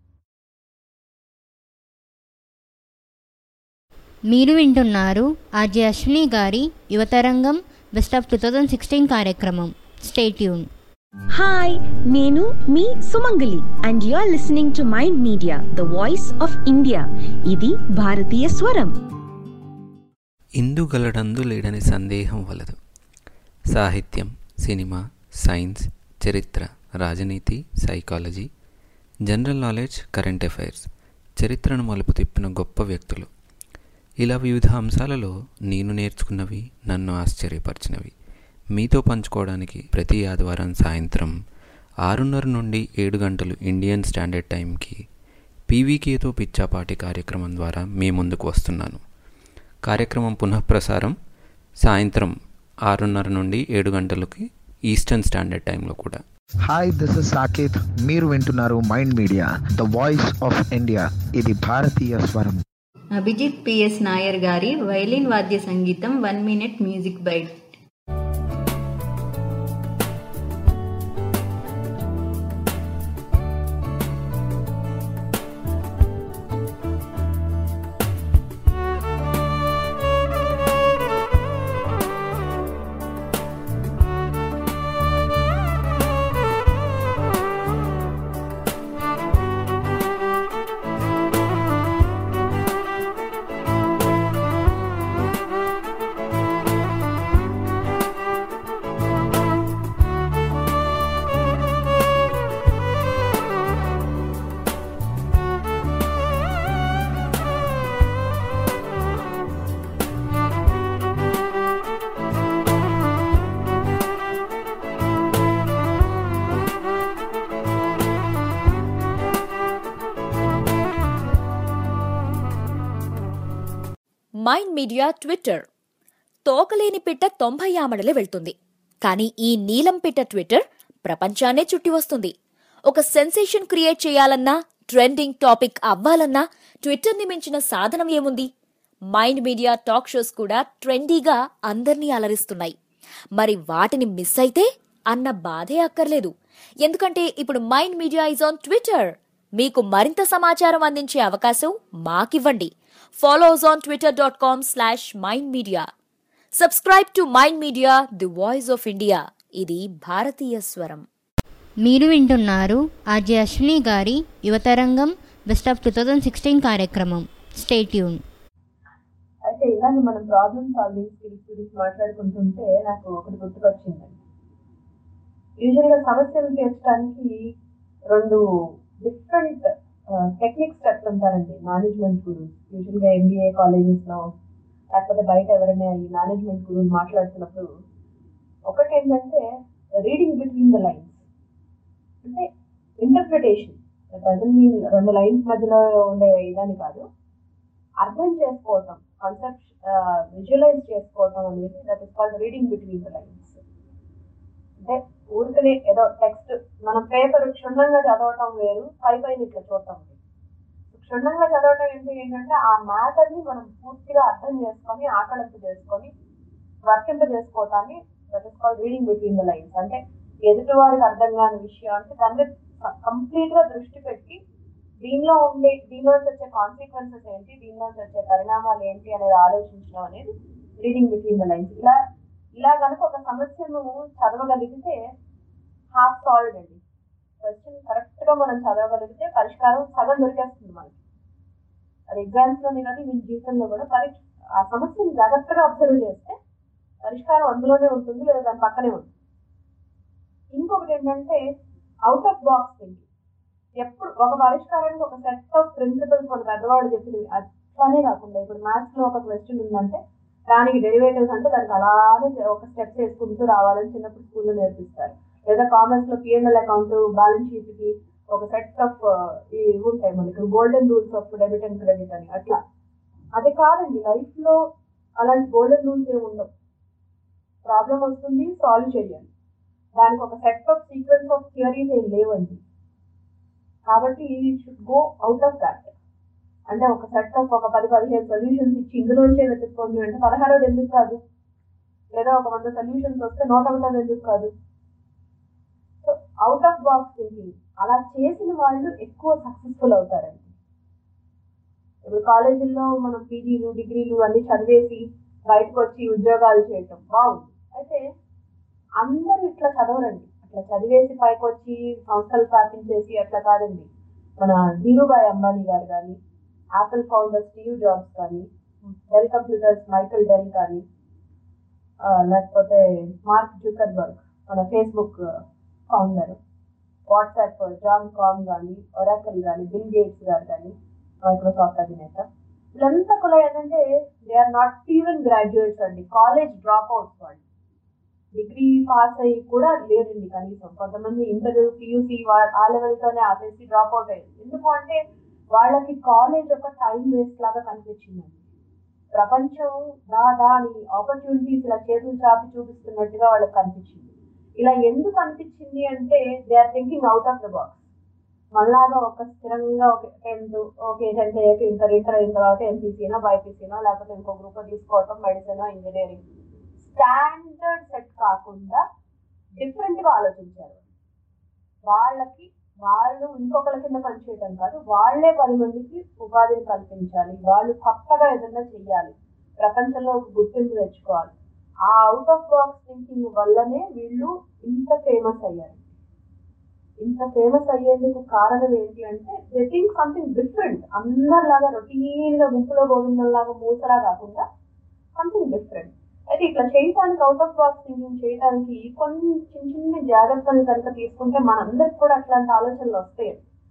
మీరు వింటున్నారు ఆర్జే అశ్విని గారి Yuvatarangam best of two thousand sixteen కార్యక్రమం స్టేట్యూన్ హాయ్ నేను మీ Sumangali and you are listening to mind media the voice of India ఇది భారతీయ స్వరం ఇందు గలడందు లేడని సందేహం వలదు సాహిత్యం సినిమా సైన్స్ చరిత్ర రాజనీతి psychology general knowledge current affairs చరిత్రను మలుపు తిప్పిన గొప్ప వ్యక్తులు ఇలా వివిధ అంశాలలో నేను నేర్చుకున్నవి నన్ను ఆశ్చర్యపరిచినవి మీతో పంచుకోవడానికి ప్రతి ఆదివారం సాయంత్రం ఆరున్నర నుండి ఏడు గంటలు ఇండియన్ స్టాండర్డ్ టైంకి పీవీకేతో పిచ్చాపాటి కార్యక్రమం ద్వారా మీ ముందుకు వస్తున్నాను కార్యక్రమం పునఃప్రసారం సాయంత్రం ఆరున్నర నుండి ఏడు గంటలకి ఈస్టర్న్ స్టాండర్డ్ టైంలో కూడా హాయ్ దిస్ ఇస్ సాకేత్ మీరు వింటున్నారు mind media the voice of India ఇది భారతీయ స్వరం అభిజిత్ పిఎస్ నాయర్ గారి వైలిన్ వాద్య సంగీతం one minute music bite mind media Twitter తోకలేని పిట్ట తొంభై ఆమడలే వెళ్తుంది కానీ ఈ నీలం పిట్ట ట్విట్టర్ ప్రపంచాన్నే చుట్టి వస్తుంది ఒక సెన్సేషన్ క్రియేట్ చేయాలన్నా ట్రెండింగ్ టాపిక్ అవ్వాలన్నా ట్విట్టర్ని మించిన సాధనం ఏముంది మైండ్ మీడియా టాక్ షోస్ కూడా ట్రెండీగా అందర్నీ అలరిస్తున్నాయి మరి వాటిని మిస్ అయితే అన్న బాధే అక్కర్లేదు ఎందుకంటే ఇప్పుడు mind media is on Twitter మీకు మరింత సమాచారం అందించే అవకాశం మాకివ్వండి follow us on Twitter dot com slash mind media subscribe to mind media the voice of India ఇది భారతీయ స్వరం మీరు వింటున్నారు ఆర్జే అశ్విని గారి Yuvatarangam best of two thousand sixteen కార్యక్రమం స్టేట్యూన్ అయితే ఇలాగ మనం ప్రాబ్లమ్ సాల్వింగ్ స్కిల్స్ గురించి మాట్లాడుకుంటుంటే నాకు ఒకటి గుర్తుకొచ్చిందండి యూజువల్గా సమస్యలు తీర్చడానికి రెండు డిఫరెంట్ టెక్నిక్స్ చెప్తుంటారండి మేనేజ్మెంట్ గురువుస్ యూజువల్గా ఎంబీఏ కాలేజెస్లో లేకపోతే బయట ఎవరైనా ఈ మేనేజ్మెంట్ గురువులు మాట్లాడుతున్నప్పుడు ఒకటి ఏంటంటే రీడింగ్ బిట్వీన్ ద లైన్స్ అంటే ఇంటర్ప్రిటేషన్ డజన్ మీన్ రెండు లైన్స్ మధ్యలో ఉండే ఇదని కాదు అర్థం చేసుకోవటం కాన్సెప్ట్ విజువలైజ్ చేసుకోవటం అనేది that is called reading between the lines అంటే ఊరికనే ఏదో టెక్స్ట్ మనం పేపర్ క్షుణ్ణంగా చదవటం వేరు పై పైన ఇట్లా చూడటం వేరు క్షుణ్ణంగా చదవటం ఏంటి ఏంటంటే ఆ మ్యాటర్ ని మనం పూర్తిగా అర్థం చేసుకొని ఆకలింపు చేసుకొని వర్తింప చేసుకోవటాన్ని that is called reading between the lines అంటే ఎదుటి వారికి అర్థం కాని విషయం అంటే దాని మీద కంప్లీట్ గా దృష్టి పెట్టి దీనిలో ఉండే దీనిలోంచి వచ్చే కాన్సిక్వెన్సెస్ ఏంటి దీనిలోంచి వచ్చే పరిణామాలు ఏంటి అనేది ఆలోచించడం అనేది రీడింగ్ బిట్వీన్ ద లైన్స్ ఇలా ఇలా కనుక ఒక సమస్యను చదవగలిగితే హాఫ్ సాల్వ్డ్ అండి క్వశ్చన్ కరెక్ట్ గా మనం చదవగలిగితే పరిష్కారం సగం దొరికేస్తుంది మనకి అది ఎగ్జామ్స్ లోనే కానీ మీ జీవితంలో కూడా పరీక్ష ఆ సమస్యను జాగ్రత్తగా అబ్జర్వ్ చేస్తే పరిష్కారం అందులోనే ఉంటుంది లేదా దాని పక్కనే ఉంటుంది ఇంకొకటి ఏంటంటే అవుట్ ఆఫ్ బాక్స్ థింకింగ్ ఎప్పుడు ఒక పరిష్కారానికి ఒక సెట్ ఆఫ్ ప్రిన్సిపల్స్ మన పెద్దవాళ్ళు చెప్పినవి అట్లానే కాకుండా ఇప్పుడు మ్యాథ్స్ లో ఒక క్వశ్చన్ ఉందంటే దానికి డెరివేటివ్స్ అంటే దానికి అలానే ఒక స్టెప్స్ వేసుకుంటూ రావాలని చిన్నప్పుడు స్కూల్లో నేర్పిస్తారు లేదా కామర్స్ లో పిఎన్ఎల్ అకౌంట్ బ్యాలెన్స్ షీట్ కి ఒక సెట్ ఆఫ్ ఇవి ఉంటాయి మనకి golden rules of debit and credit అని అట్లా అది కాదండి లైఫ్ లో అలాంటి గోల్డెన్ రూల్స్ ఏమి ఉండవు ప్రాబ్లం వస్తుంది సాల్వ్ చేయాలి దానికి ఒక set of sequence of theories ఏం లేవండి కాబట్టి should go out of that అంటే ఒక సెట్ ఆఫ్ ఒక పది పదిహేను సొల్యూషన్స్ ఇచ్చి ఇందులోంచే వెతుక్కోండి అంటే పదహారోది ఎందుకు కాదు లేదా ఒక వంద సొల్యూషన్స్ వస్తే నూట ఒకటోది ఎందుకు కాదు so out of box thinking అలా చేసిన వాళ్ళు ఎక్కువ సక్సెస్ఫుల్ అవుతారండి ఇప్పుడు కాలేజీల్లో మనం పీజీలు డిగ్రీలు అన్ని చదివేసి బయటకు వచ్చి ఉద్యోగాలు చేయటం బాగుంది అయితే అందరూ ఇట్లా చదవరండి అట్లా చదివేసి పైకి వచ్చి సంస్థలు స్థాపించేసి అట్లా కాదండి మన ధీరుభాయ్ అంబానీ గారు కానీ యాపిల్ ఫౌండర్ స్టీవ్ జాబ్స్ కానీ డెల్ కంప్యూటర్స్ మైకల్ డెల్ కానీ ఆ, లేకపోతే మార్క్ జూకర్బర్గ్ మన Facebook founder WhatsApp Jan Koum కానీ ఒరాకల్ కానీ బిల్ గేట్స్ గారు కానీ మైక్రోసాఫ్ట్ అధినేత వీళ్ళంతా కూడా ఏంటంటే they are not even graduates అండి కాలేజ్ డ్రాప్ అవుట్స్ వాళ్ళు డిగ్రీ పాస్ అయ్యి కూడా లేరండి కనీసం కొంతమంది ఇంటర్ పియూసీ ఆ లెవెల్తోనే ఆపేసి డ్రాప్ అవుట్ అయ్యారు ఎందుకు అంటే వాళ్ళకి కాలేజ్ ఒక టైం వేస్ట్ లాగా కనిపించిందండి ప్రపంచం దా దా అని ఆపర్చునిటీస్ ఇలా చేతులు చాపి చూపిస్తున్నట్టుగా వాళ్ళకి కనిపించింది ఇలా ఎందుకు అనిపించింది అంటే they are thinking out of the box మళ్ళాగా ఒక స్థిరంగా ఒక టెన్త్ ఓకే టెన్త్ అయ్యాక ఇంటర్ ఇంటర్ అయిన తర్వాత ఎంపీసీనో బైపీసీనో లేకపోతే ఇంకో గ్రూప్ తీసుకోవటం మెడిసిన్ ఇంజనీరింగ్ స్టాండర్డ్ సెట్ కాకుండా డిఫరెంట్ గా ఆలోచించారు వాళ్ళకి వాళ్ళు ఇంకొకరి కింద పనిచేయటం కాదు వాళ్ళే పది మందికి ఉపాధిని కల్పించాలి వాళ్ళు కొత్తగా ఏదైనా చెయ్యాలి ప్రపంచంలో ఒక గుర్తింపు తెచ్చుకోవాలి ఆ అవుట్ ఆఫ్ బాక్స్ థింకింగ్ వల్లనే వీళ్ళు ఇంత ఫేమస్ అయ్యారు ఇంత ఫేమస్ అయ్యేందుకు కారణం ఏంటి అంటే దే థింక్ సంథింగ్ డిఫరెంట్ అందరిలాగా రొటీన్ గా గుంపులో గోవిందంలాగా మూసలా కాకుండా సంథింగ్ డిఫరెంట్ అయితే ఇట్లా చేయడానికి అవుట్ ఆఫ్ బాక్స్ థింకింగ్ చేయడానికి కొన్ని చిన్న చిన్న జాగ్రత్తలు కనుక తీసుకుంటే మనందరికి కూడా అట్లాంటి ఆలోచనలు వస్తాయి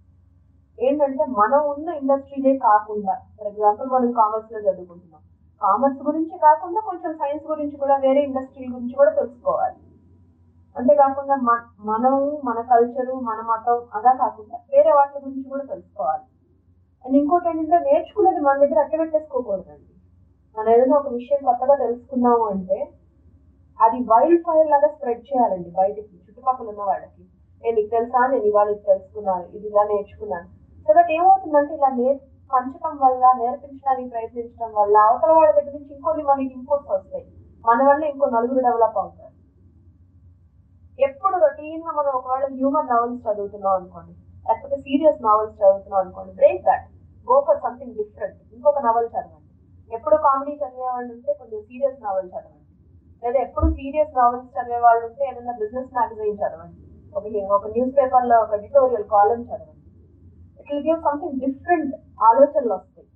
ఏంటంటే మనం ఉన్న ఇండస్ట్రీలే కాకుండా ఫర్ ఎగ్జాంపుల్ మనం కామర్స్ లో చదువుకుంటున్నాం కామర్స్ గురించి కాకుండా కొంచెం సైన్స్ గురించి కూడా వేరే ఇండస్ట్రీ గురించి కూడా తెలుసుకోవాలి అంతేకాకుండా మన మనం మన కల్చరు మన మతం అలా కాకుండా వేరే వాటి గురించి కూడా తెలుసుకోవాలి అండ్ ఇంకోటి ఏంటంటే నేర్చుకున్నది మన దగ్గర అట్ట పెట్టేసుకోకూడదండి మనం ఏదైనా ఒక విషయం కొత్తగా తెలుసుకున్నాము అంటే అది వైల్డ్ ఫైర్ లాగా స్ప్రెడ్ చేయాలండి బయటికి చుట్టుపక్కల ఉన్న వాళ్ళకి నేను నీకు తెలుసా నేను ఇవాళ ఇది తెలుసుకున్నాను ఇది ఇలా నేర్చుకున్నాను సో దట్ ఏమవుతుందంటే ఇలా నేర్ పంచడం వల్ల నేర్పించడానికి ప్రయత్నించడం వల్ల అవతల వాళ్ళ దగ్గర నుంచి ఇంకొన్ని మనకి ఇన్పుట్స్ వస్తాయి మన వల్ల ఇంకో నలుగురు డెవలప్ అవుతారు ఎప్పుడు రొటీన్ గా మనం ఒకవేళ హ్యూమన్ నావెల్స్ చదువుతున్నాం అనుకోండి లేకపోతే సీరియస్ నావెల్స్ చదువుతున్నాం అనుకోండి break that go for something different ఇంకొక నవల్ చదవండి ఎప్పుడు కామెడీ చదివే వాళ్ళు ఉంటే కొంచెం సీరియస్ నావెల్ చదవండి లేదా ఎప్పుడు సీరియస్ నావెల్స్ చదివే వాళ్ళు ఉంటే ఏదైనా బిజినెస్ మ్యాగజైన్ చదవండి ఒక ఒక న్యూస్ పేపర్ లో ఒక ఎడిటోరియల్ కాలం చదవండి it will give something different ఆలోచనలు వస్తాయి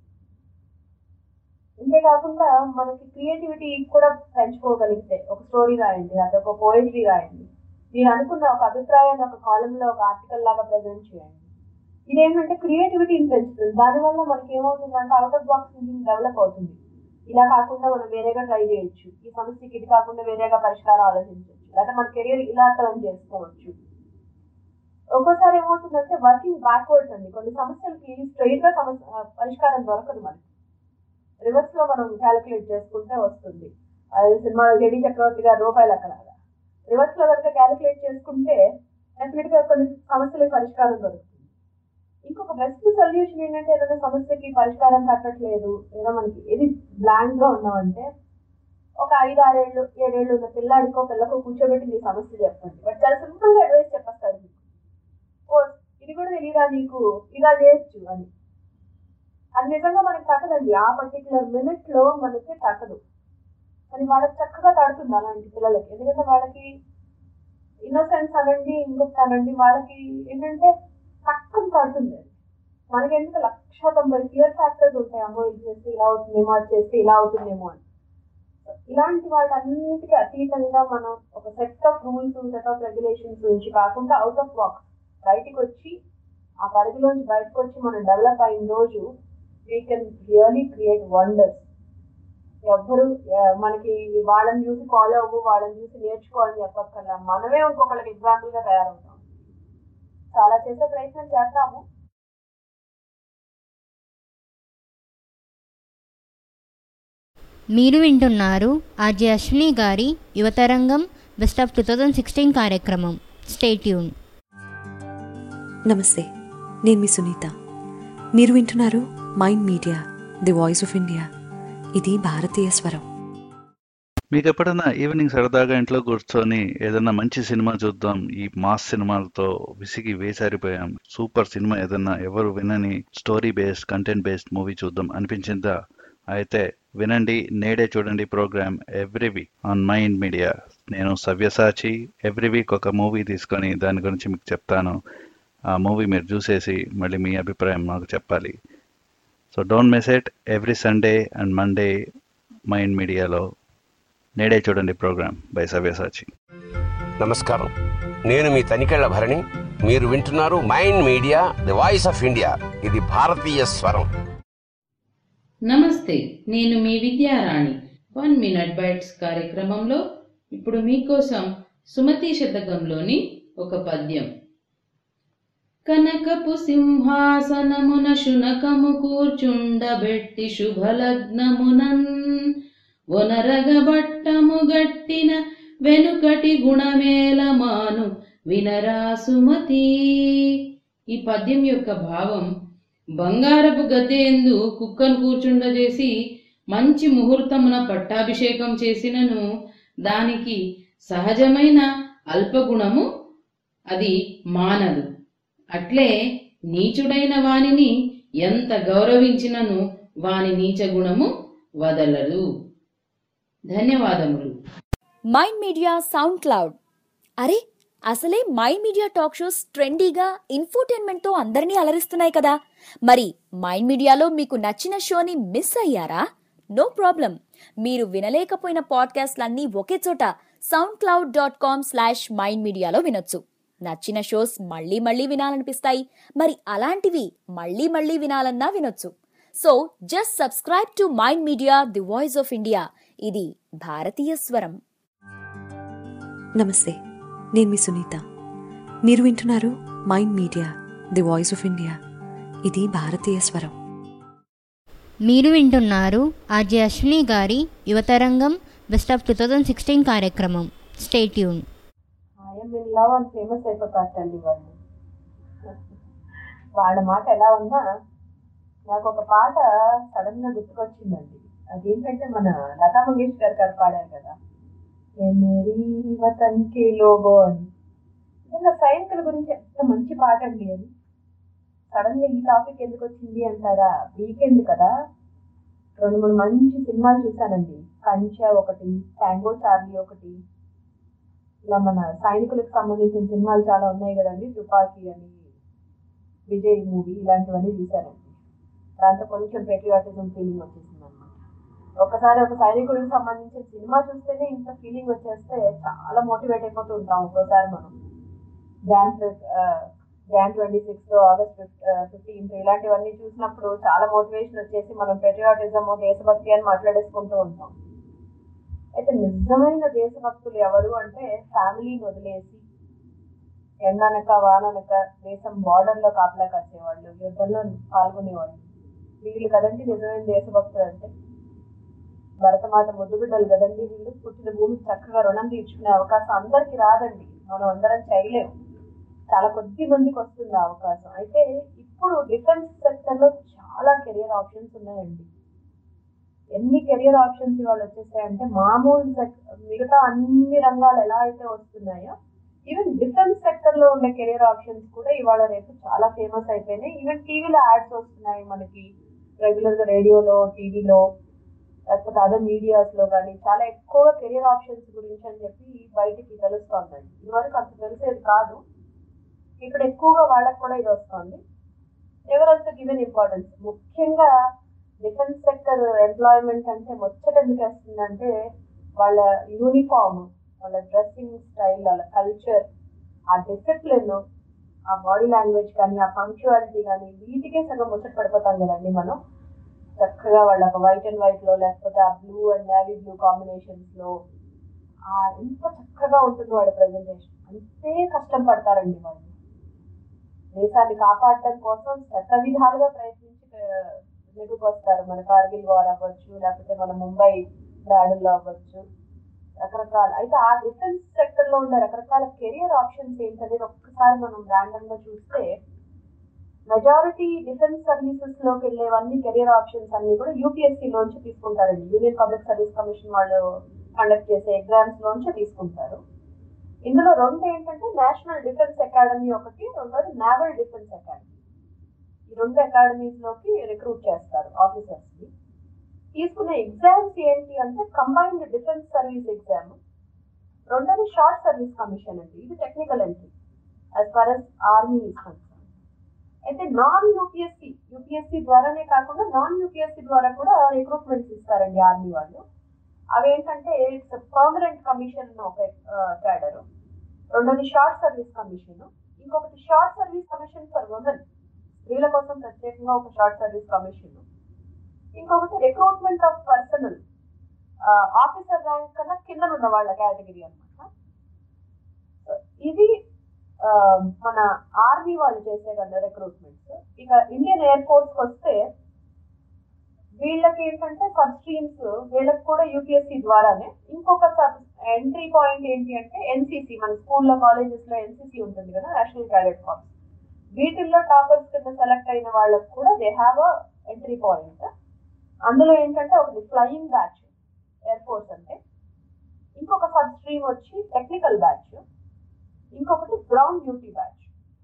అంతేకాకుండా మనకి క్రియేటివిటీ కూడా పెంచుకోగలిగితే ఒక స్టోరీ రాయండి అది ఒక పోయిటరీ రాయండి మీరు అనుకున్న ఒక అభిప్రాయాన్ని ఒక కాలంలో ఒక ఆర్టికల్ లాగా ప్రజెంట్ చేయండి ఇదేంటంటే క్రియేటివిటీని పెంచుతుంది దానివల్ల మనకి ఏమవుతుందంటే out of box thinking develop అవుతుంది ఇలా కాకుండా మనం వేరేగా ట్రై చేయొచ్చు ఈ సమస్యకి ఇది కాకుండా వేరేగా పరిష్కారం ఆలోచించవచ్చు లేదా మన కెరీర్ ఇలా టర్న్ చేసుకోవచ్చు ఒక్కోసారి ఏమవుతుందంటే వర్కింగ్ బ్యాక్వర్డ్స్ అండి కొన్ని సమస్యలకి స్ట్రైట్ గా సమస్య పరిష్కారం దొరకదు మనకి రివర్స్ లో మనం క్యాలిక్యులేట్ చేసుకుంటే వస్తుంది అదే సినిమా జడి చక్రవర్తి గారు రూపాయలు అక్కడ రివర్స్ లో కనుక క్యాలిక్యులేట్ చేసుకుంటే డెఫినెట్ గా కొన్ని సమస్యలకు పరిష్కారం దొరుకుతుంది ఇంకొక బెస్ట్ సొల్యూషన్ ఏంటంటే ఏదైనా సమస్యకి పరిష్కారం కట్టట్లేదు లేదా మనకి ఏది బ్లాంక్ గా ఉన్నామంటే ఒక ఐదు ఆరేళ్ళు ఏడేళ్ళు ఉన్న పిల్లాడికో పిల్లకు కూర్చోబెట్టి నీ సమస్య చెప్పండి బట్ చాలా సింపుల్ గా అడ్వైస్ చెప్పేస్తాడు మీకు ఓ ఇది కూడా తెలియదా నీకు ఇలా చేయొచ్చు అని అది నిజంగా మనకి తట్టదండి ఆ పర్టికులర్ మినిట్ లో మనకి తట్టదు కానీ వాళ్ళకి చక్కగా తడుతుంది అలాంటి పిల్లలకి ఎందుకంటే వాళ్ళకి ఇన్నోసెన్స్ అనండి ఇంకొకటి అనండి వాళ్ళకి ఏంటంటే తక్కువ పడుతుంది అది మనకి ఎందుకు లక్ష తొంభై ఫియర్ ఫ్యాక్టర్స్ ఉంటాయి అమ్మో ఇది చేస్తే ఇలా అవుతుందేమో అది చేస్తే ఇలా అవుతుందేమో అని ఇలాంటి వాటన్నిటికీ అతీతంగా మనం ఒక set of rules set of regulations నుంచి కాకుండా అవుట్ ఆఫ్ బాక్స్ బయటికి వచ్చి ఆ పరిధిలోంచి బయటకు వచ్చి మనం డెవలప్ అయిన రోజు we can really create wonders ఎవ్వరు మనకి వాళ్ళని చూసి ఫాలో అవ్వు వాళ్ళని చూసి నేర్చుకోవాలని చెప్పక్కర్లా మనమే ఇంకొకరికి ఎగ్జాంపుల్ గా తయారవుతాం చాలా చేసే ప్రయత్నం చేస్తాము మీరు వింటున్నారు ఆర్జే అశ్విని గారి Yuvatarangam best of two thousand sixteen కార్యక్రమం స్టేట్యూన్ నమస్తే నేను మీ సునీత మీరు వింటున్నారు mind media the voice of India ఇది భారతీయ స్వరం మీకు ఎప్పుడైనా ఈవినింగ్ సరదాగా ఇంట్లో కూర్చొని ఏదైనా మంచి సినిమా చూద్దాం ఈ మాస్ సినిమాలతో విసిగి వేసారిపోయాం సూపర్ సినిమా ఏదైనా ఎవరు వినని story based content based movie చూద్దాం అనిపించిందా అయితే వినండి నేడే చూడండి program every week on mind media నేను సవ్యసాచి ఎవ్రీ వీక్ ఒక మూవీ తీసుకొని దాని గురించి మీకు చెప్తాను ఆ మూవీ మీరు చూసేసి మళ్ళీ మీ అభిప్రాయం మాకు చెప్పాలి so don't miss it every Sunday and Monday mind మీడియాలో నేడే చూడండి ప్రోగ్రామ్ బై సవ్యసాచి నమస్కారం నేను మీ తనికెళ్ల భరణి మీరు వింటున్నారు mind media the voice of India ఇది భారతీయ స్వరం నమస్తే నేను మీ విద్యారాణి వన్ మినిట్ బైట్స్ కార్యక్రమంలో ఇప్పుడు మీకోసం సుమతి శతకంలోని ఒక పద్యం కనకపు సింహాసనమున శునకము కూర్చుండబెట్టి శుభలగ్నమునన్ ఒనరగబట్టము గట్టిన వెనుకటి గుణమేలమాను వినరా సుమతి ఈ పద్యం యొక్క భావం బంగారపు గద్దెందు కుక్కను కూర్చుండజేసి మంచి ముహూర్తమున పట్టాభిషేకం చేసినను దానికి సహజమైన అల్పగుణము అది మానదు అట్లే నీచుడైన వానిని ఎంత గౌరవించినను వాని నీచ గుణము వదలదు ధన్యవాదములు మైండ్ మీడియా సౌండ్ క్లౌడ్ అరే అసలే మైండ్ మీడియా టాక్ షోస్ ట్రెండీగా ఇన్ఫోటైన్మెంట్ తో అందరినీ అలరిస్తున్నాయి కదా మరి మైండ్ మీడియాలో మీకు నచ్చిన షోని మిస్ అయ్యారా నో ప్రాబ్లం మీరు వినలేకపోయిన పాడ్కాస్ట్లన్నీ ఒకే చోట SoundCloud dot com slash mind మీడియాలో వినొచ్చు నచ్చిన షోస్ మళ్ళీ మళ్ళీ వినాలనిపిస్తాయి మరి అలాంటివి మళ్ళీ మళ్ళీ వినాలన్నా వినొచ్చు so just subscribe to mind media the voice of India ఇది భారతీయ స్వరం నమస్తే నేను మీ సునీత మీరు వింటున్నారు mind media the voice of India ఇది భారతీయ స్వరం మీరు వింటున్నారు ఆర్జే అశ్విని గారి Yuvatarangam best of two thousand sixteen కార్యక్రమం స్టేట్యూన్ ఐఎమ్ ఇన్ లవ్ అని ఫేమస్ అయిపోతారటండి వాళ్ళు వాళ్ళ మాట ఎలా ఉన్నా నాకు ఒక పాట సడన్ గా గుర్తుకొచ్చిందండి అదేంటంటే మన లతా మంగేష్కర్ గారు పాడారు కదా ఏ మేరీ వతన్ కే లోగో అని నిజంగా సైనికుల గురించి ఎంత మంచి పాట అండి అది సడన్ గా ఈ టాపిక్ ఎందుకు వచ్చింది అంటారా వీకెండ్ కదా రెండు మూడు మంచి సినిమాలు చూసానండి కంచె ఒకటి ట్యాంగో చార్లీ ఒకటి ఇలా మన సైనికులకు సంబంధించిన సినిమాలు చాలా ఉన్నాయి కదండి తుపాకీ అని విజయ్ మూవీ ఇలాంటివన్నీ చూశానండి దాంతో కొంచెం పెట్రియాటిజం ఫీలింగ్ వచ్చేసింది అనమాట ఒకసారి ఒక సైనికుడికి సంబంధించిన సినిమా చూస్తేనే ఇంత ఫీలింగ్ వచ్చేస్తే చాలా మోటివేట్ అయిపోతూ ఉంటాం ఒక్కోసారి మనం Jan Jan twenty six August fifteenth ఇలాంటివన్నీ చూసినప్పుడు చాలా మోటివేషన్ వచ్చేసి మనం పెట్రియాటిజం దేశభక్తి అని మాట్లాడేసుకుంటూ ఉంటాం అయితే నిజమైన దేశభక్తులు ఎవరు అంటే ఫ్యామిలీని వదిలేసి ఎండనక వాననక దేశం బార్డర్ లో కాపలా కాసేవాళ్ళు యుద్ధంలో పాల్గొనేవాళ్ళు వీళ్ళు కదండి నిజమైన దేశభక్తులు అంటే భరతమాత ముద్దుబిడ్డలు కదండి వీళ్ళు పుట్టిన భూమి చక్కగా రుణం తీర్చుకునే అవకాశం అందరికి రాదండి మనం అందరం చేయలేము చాలా కొద్ది మందికి వస్తుంది ఆ అవకాశం అయితే ఇప్పుడు డిఫెన్స్ సెక్టర్ లో చాలా కెరియర్ ఆప్షన్స్ ఉన్నాయండి ఎన్ని కెరియర్ ఆప్షన్స్ ఇవాళ వచ్చేసాయంటే మామూలు మిగతా అన్ని రంగాలు ఎలా అయితే వస్తున్నాయో ఈవెన్ డిఫెన్స్ సెక్టర్ లో ఉండే కెరియర్ ఆప్షన్స్ కూడా ఇవాళ రేపు చాలా ఫేమస్ అయిపోయినాయి ఈవెన్ టీవీలో యాడ్స్ వస్తున్నాయి మనకి రెగ్యులర్ గా రేడియోలో టీవీలో లేకపోతే అదర్ మీడియాస్ లో కానీ చాలా ఎక్కువగా కెరియర్ ఆప్షన్స్ గురించి అని చెప్పి బయటికి తెలుస్తోందండి ఇదివరకు అంత తెలిసేది కాదు ఇప్పుడు ఎక్కువగా వాళ్ళకి కూడా ఇది వస్తుంది ఎవరైతే గివెన్ ఇంపార్టెన్స్ ముఖ్యంగా డిఫెన్స్ సెక్టర్ ఎంప్లాయ్మెంట్ అంటే ముచ్చట ఎందుకు వస్తుందంటే వాళ్ళ యూనిఫామ్ వాళ్ళ డ్రెస్సింగ్ స్టైల్ వాళ్ళ కల్చర్ ఆ డిసిప్లిన్ ఆ బాడీ లాంగ్వేజ్ కానీ ఆ పంక్చువాలిటీ కానీ వీటికే సగం ముచ్చట పడిపోతాం కదండి మనం చక్కగా వాళ్ళ వైట్ అండ్ వైట్ లో లేకపోతే ఆ blue and navy blue combinations లో ఆ ఎంత చక్కగా ఉంటుంది వాళ్ళ ప్రజెంటేషన్ అంతే కష్టం పడతారండి వాళ్ళు దేశాన్ని కాపాడటం కోసం శత విధాలుగా ప్రయత్నించి నెగ్గుకొస్తారు మన కార్గిల్ వార్ అవ్వచ్చు లేకపోతే మన ముంబై దాడుల్లో అవ్వచ్చు రకరకాల అయితే ఆ డిఫెన్స్ సెక్టర్ లో ఉండే రకరకాల కెరియర్ ఆప్షన్స్ ఏంటనేది ఒక్కసారి మనం ర్యాండమ్ గా చూస్తే మెజారిటీ డిఫెన్స్ సర్వీసెస్ లోకి వెళ్ళేవన్నీ కెరియర్ ఆప్షన్స్ అన్ని కూడా యూపీఎస్సీ లోంచి తీసుకుంటారండి యూనియన్ పబ్లిక్ సర్వీస్ కమిషన్ వాళ్ళు కండక్ట్ చేసే ఎగ్జామ్స్ లోంచి తీసుకుంటారు ఇందులో రెండు ఏంటంటే నేషనల్ డిఫెన్స్ అకాడమీ ఒకటి రెండోది నేవల్ డిఫెన్స్ అకాడమీ ఈ రెండు అకాడమీస్ లోకి రిక్రూట్ చేస్తారు ఆఫీసర్స్ ని తీసుకునే ఎగ్జామ్స్ ఏంటి అంటే కంబైన్డ్ డిఫెన్స్ సర్వీస్ ఎగ్జామ్ రెండోది షార్ట్ సర్వీస్ కమిషన్ అండి ఇది technical entry as far as army is concern అయితే నాన్ యూపీఎస్సి యూపీఎస్సి ద్వారానే కాకుండా నాన్ యూపీఎస్సి ద్వారా కూడా రిక్రూట్మెంట్స్ ఇస్తారండి ఆర్మీ వాళ్ళు అవి ఏంటంటే ఇట్స్ పర్మనెంట్ కమిషన్ ఒక క్యాడర్ రెండోది షార్ట్ సర్వీస్ కమిషన్ ఇంకొకటి short service commission for women స్త్రీల కోసం ప్రత్యేకంగా ఒక షార్ట్ సర్వీస్ కమిషన్ ఇంకొకటి recruitment of personnel officer rank కన్నా కింద ఉన్న వాళ్ళ కేటగిరీ అనమాట ఇది ఆ, మన ఆర్మీ వాళ్ళు చేసే కదా రిక్రూట్మెంట్స్ ఇక ఇండియన్ ఎయిర్ ఫోర్స్ వస్తే వీళ్ళకి ఏంటంటే సబ్ స్ట్రీమ్స్ వీళ్ళకి కూడా యూపీఎస్సీ ద్వారానే ఇంకొక సబ్ ఎంట్రీ పాయింట్ ఏంటి అంటే ఎన్సీసీ మన స్కూల్లో కాలేజెస్ లో ఎన్సీసీ ఉంటుంది కదా నేషనల్ క్యాడెట్ కార్ప్స్ వీటిల్లో టాపర్స్ కింద సెలెక్ట్ అయిన వాళ్ళకి కూడా they have a entry point అందులో ఏంటంటే ఒకటి ఫ్లయింగ్ బ్యాచ్ ఎయిర్ ఫోర్స్ అంటే ఇంకొక సబ్ స్ట్రీమ్ వచ్చి టెక్నికల్ బ్యాచ్ ఇంకొకటి ground duty batch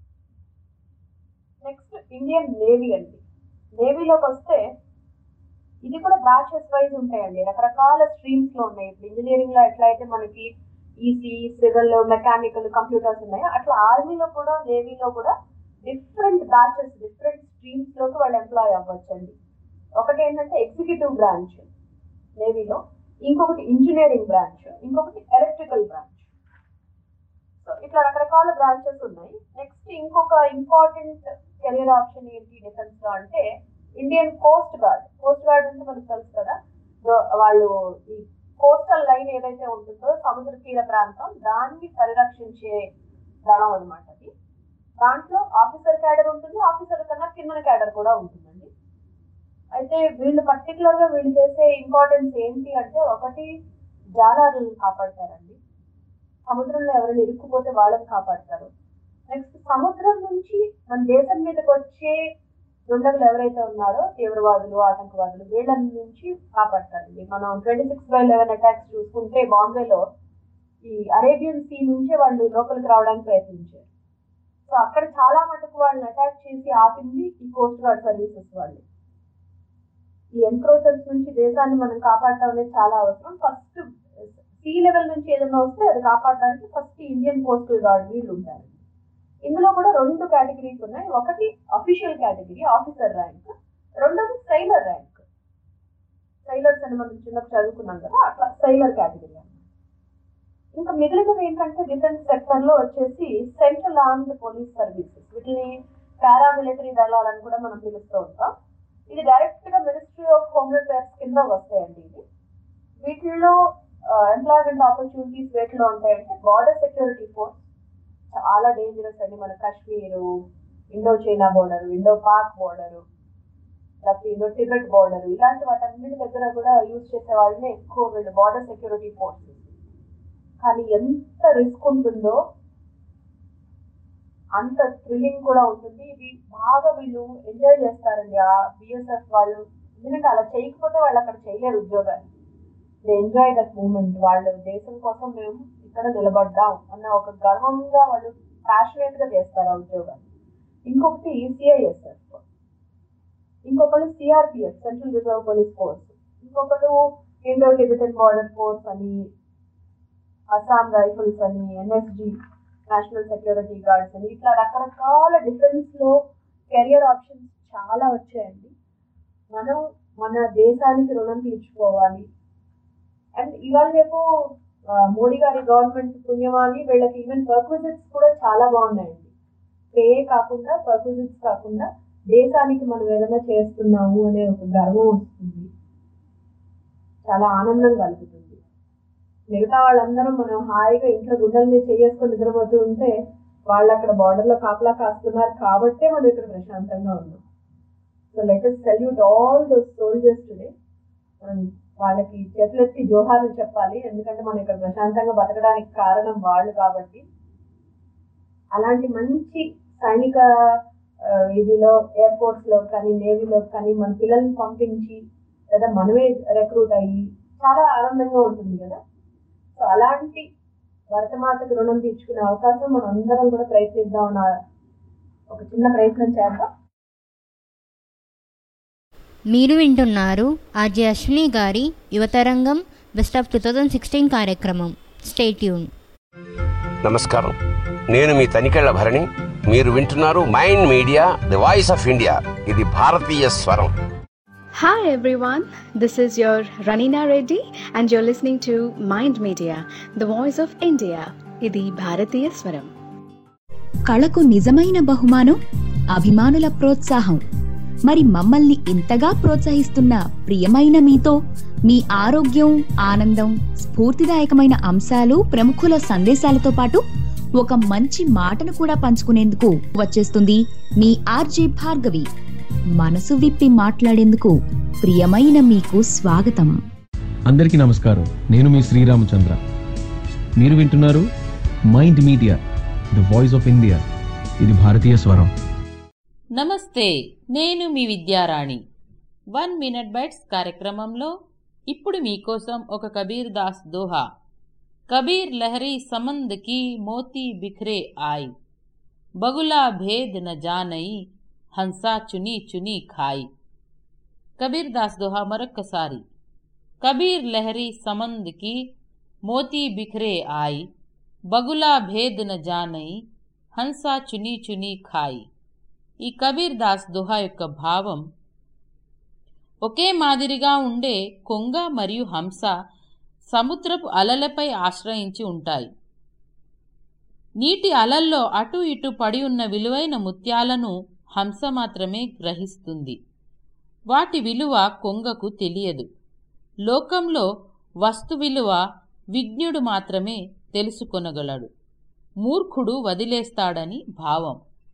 next Indian navy అండి నేవీలోకి వస్తే ఇది కూడా బ్యాచెస్ వైజ్ ఉంటాయండి రకరకాల స్ట్రీమ్స్ లో ఉన్నాయి ఇప్పుడు ఇంజనీరింగ్ లో ఎట్లా అయితే మనకి ఈసీ సివిల్ మెకానికల్ కంప్యూటర్స్ ఉన్నాయో అట్లా ఆర్మీలో కూడా నేవీలో కూడా డిఫరెంట్ బ్యాచెస్ డిఫరెంట్ స్ట్రీమ్స్ లోకి వాళ్ళు ఎంప్లాయ్ అవ్వచ్చండి ఒకటి ఏంటంటే ఎగ్జిక్యూటివ్ బ్రాంచ్ నేవీలో ఇంకొకటి ఇంజనీరింగ్ బ్రాంచ్ ఇంకొకటి ఎలక్ట్రికల్ బ్రాంచ్ సో ఇట్లా రకరకాల బ్రాంచెస్ ఉన్నాయి నెక్స్ట్ ఇంకొక ఇంపార్టెంట్ కెరియర్ ఆప్షన్ ఏంటి డిఫెన్స్ లో అంటే Indian coast guard coast guard అంటే మనకు తెలుసు కదా సో వాళ్ళు ఈ కోస్టల్ లైన్ ఏదైతే ఉంటుందో సముద్ర తీర ప్రాంతం దాన్ని పరిరక్షించే దళం అనమాట అది దాంట్లో ఆఫీసర్ క్యాడర్ ఉంటుంది ఆఫీసర్ కన్నా కింద క్యాడర్ కూడా ఉంటుందండి అయితే వీళ్ళు పర్టికులర్ గా వీళ్ళు చేసే ఇంపార్టెన్స్ ఏంటి అంటే ఒకటి జాలారులను కాపాడతారండి సముద్రంలో ఎవరైనా ఇరుక్కుపోతే వాళ్ళని కాపాడతారు నెక్స్ట్ సముద్రం నుంచి మన దేశం మీదకి వచ్చే దుండగులు ఎవరైతే ఉన్నారో తీవ్రవాదులు ఆటంకవాదులు వీళ్ళ నుంచి కాపాడతారండి మనం twenty six by eleven attacks చూసుకుంటే బాంబేలో ఈ అరేబియన్ సీ నుంచే వాళ్ళు లోపలికి రావడానికి ప్రయత్నించారు సో అక్కడ చాలా మటుకు వాళ్ళని అటాక్ చేసి ఆపింది ఈ కోస్ట్ గార్డ్ సర్వీసెస్ వాళ్ళు ఈ ఎన్క్రోచర్స్ నుంచి దేశాన్ని మనం కాపాడటం అనేది చాలా అవసరం ఫస్ట్ సీ లెవెల్ నుంచి ఏదైనా వస్తే అది కాపాడడానికి ఫస్ట్ ఇండియన్ కోస్టల్ గార్డ్ వీళ్ళు ఉంటారు ఇందులో కూడా రెండు కేటగిరీస్ ఉన్నాయి ఒకటి అఫీషియల్ కేటగిరీ ఆఫీసర్ ర్యాంక్ రెండోది సైలర్ ర్యాంక్ సైలర్స్ అని మనం చిన్నప్పుడు చదువుకున్నాం కదా అట్లా సైలర్ కేటగిరీ ఇంకా మిగిలినవి ఏంటంటే డిఫెన్స్ సెక్టర్ లో వచ్చేసి సెంట్రల్ ఆర్మ్డ్ పోలీస్ సర్వీసెస్ వీటిని పారామిలిటరీ దళాలని కూడా మనం పిలుస్తూ ఉంటాం ఇది డైరెక్ట్ గా మినిస్ట్రీ ఆఫ్ హోమ్ అఫేర్స్ కింద వస్తాయండి ఇది వీటిల్లో ఎంప్లాయ్మెంట్ ఆపర్చునిటీస్ వేటిలో ఉంటాయంటే బార్డర్ సెక్యూరిటీ ఫోర్స్ చాలా డేంజరస్ అండి మన Kashmir Indo China border Indo Pak border లేకపోతే ఇండో టిబెట్ బోర్డర్ ఇలాంటి వాటన్నిటి దగ్గర కూడా యూజ్ చేసే వాళ్ళని ఎక్కువ వీళ్ళు బార్డర్ సెక్యూరిటీ ఫోర్సెస్ కానీ ఎంత రిస్క్ ఉంటుందో అంత థ్రిల్లింగ్ కూడా ఉంటుంది ఇది బాగా వీళ్ళు ఎంజాయ్ చేస్తారండి ఆ బిఎస్ఎఫ్ వాళ్ళు ఎందుకంటే అలా చేయకపోతే వాళ్ళు అక్కడ చేయలేరు ఉద్యోగాన్ని దే ఎంజాయ్ దట్ మూమెంట్ వాళ్ళు దేశం కోసం మేము ఇక్కడ నిలబడ్డాం అన్న ఒక గర్వంగా వాళ్ళు ప్యాషనేట్ గా చేస్తారు ఆ ఉద్యోగాన్ని ఇంకొకటి సిఐఎస్ఎఫ్ ఇంకొకరు CRPF central reserve police force ఇంకొకరు ఇండో టిబెటన్ బార్డర్ ఫోర్స్ అని అస్సాం రైఫిల్స్ అని ఎన్ఎస్జి నేషనల్ సెక్యూరిటీ గార్డ్స్ అని ఇట్లా రకరకాల డిఫెన్స్ లో కెరియర్ ఆప్షన్స్ చాలా వచ్చాయండి మనం మన దేశానికి రుణం తీర్చుకోవాలి అండ్ ఇవాళ రేపు ఆ, మోడీ గారి గవర్నమెంట్ పుణ్యమాని వీళ్ళకి ఈవెన్ పర్క్విజిట్స్ కూడా చాలా బాగున్నాయండి పే కాకుండా పర్క్విజిట్స్ కాకుండా దేశానికి మనం ఏదైనా చేస్తున్నాము అనే ఒక గర్వం వస్తుంది చాలా ఆనందం కలుగుతుంది మిగతా వాళ్ళందరూ మనం హాయిగా ఇంట్లో గుడ్డల మీద చేసుకొని నిద్రపోతూ ఉంటే వాళ్ళు అక్కడ బార్డర్ లో కాపలా కాస్తున్నారు కాబట్టే మనం ఇక్కడ ప్రశాంతంగా ఉన్నాం so let us salute all those soldiers today మనం వాళ్ళకి చేతులెత్తి జోహార్లు చెప్పాలి ఎందుకంటే మనం ఇక్కడ ప్రశాంతంగా బతకడానికి కారణం వాళ్ళు కాబట్టి అలాంటి మంచి సైనిక ఆ, ఇదిలో ఎయిర్ ఫోర్స్ లో కానీ నేవీలో కానీ మన పిల్లల్ని పంపించి లేదా మనమే రిక్రూట్ అయ్యి చాలా ఆనందంగా ఉంటుంది కదా సో అలాంటి భరతమాతకు రుణం తీర్చుకునే అవకాశం మనం అందరం కూడా ప్రయత్నిద్దాం అన్న ఒక చిన్న ప్రయత్నం చేద్దాం మీరు వింటున్నారు ఆర్జే అశ్విని గారి Yuvatarangam best of two thousand sixteen కార్యక్రమం స్టేట్యూన్ నమస్కారం నేను మీ తనికెళ్ల భరణి మీరు వింటున్నారు mind media the voice of India ఇది భారతీయ స్వరం Hi everyone, this is your Ranina Reddy and you're listening to Mind Media, the voice of India. ఇది భారతీయ స్వరం కళకు నిజమైన బహుమానం అభిమానుల ప్రోత్సాహం మరి మమ్మల్ని ఇంతగా ప్రోత్సహిస్తున్న ప్రియమైన మీతో మీ ఆరోగ్యం ఆనందం స్ఫూర్తిదాయకమైన అంశాలు ప్రముఖుల సందేశాలతో పాటు ఒక మంచి మాటను కూడా పంచుకునేందుకు వచ్చేస్తుంది మీ ఆర్జే భార్గవి మనసు విప్పి మాట్లాడేందుకు ప్రియమైన మీకు స్వాగతం అందరికీ నమస్కారం నేను మీ శ్రీరామచంద్ర మీరు వింటున్నారు mind media the voice of India ఇది భారతీయ స్వరం నమస్తే నేను మీ విద్యారాణి వన్ మినిట్ బైట్స్ కార్యక్రమంలో ఇప్పుడు మీకోసం ఒక కబీర్ దాస్ దోహా కబీర్ లహరి సమంద్ కి మోతీ బిఖరే ఆయి బగులా భేద్ న జానయి హంసా చుని చుని ఖాయి కబీర్ దాస్ దోహా మరొక్కసారి కబీర్ లహరి సమంద్ కి మోతీ బిఖరే ఆయి బగులా భేద్ న జానయి హంసా చుని చుని ఖాయి ఈ కబీర్ దాస్ దోహా యొక్క భావం ఒకే మాదిరిగా ఉండే కొంగ మరియు హంస సముద్రపు అలలపై ఆశ్రయించి ఉంటాయి నీటి అలల్లో అటు ఇటు పడి ఉన్న విలువైన ముత్యాలను హంస మాత్రమే గ్రహిస్తుంది వాటి విలువ కొంగకు తెలియదు లోకంలో వస్తు విలువ విజ్ఞుడు మాత్రమే తెలుసుకొనగలడు మూర్ఖుడు వదిలేస్తాడని భావం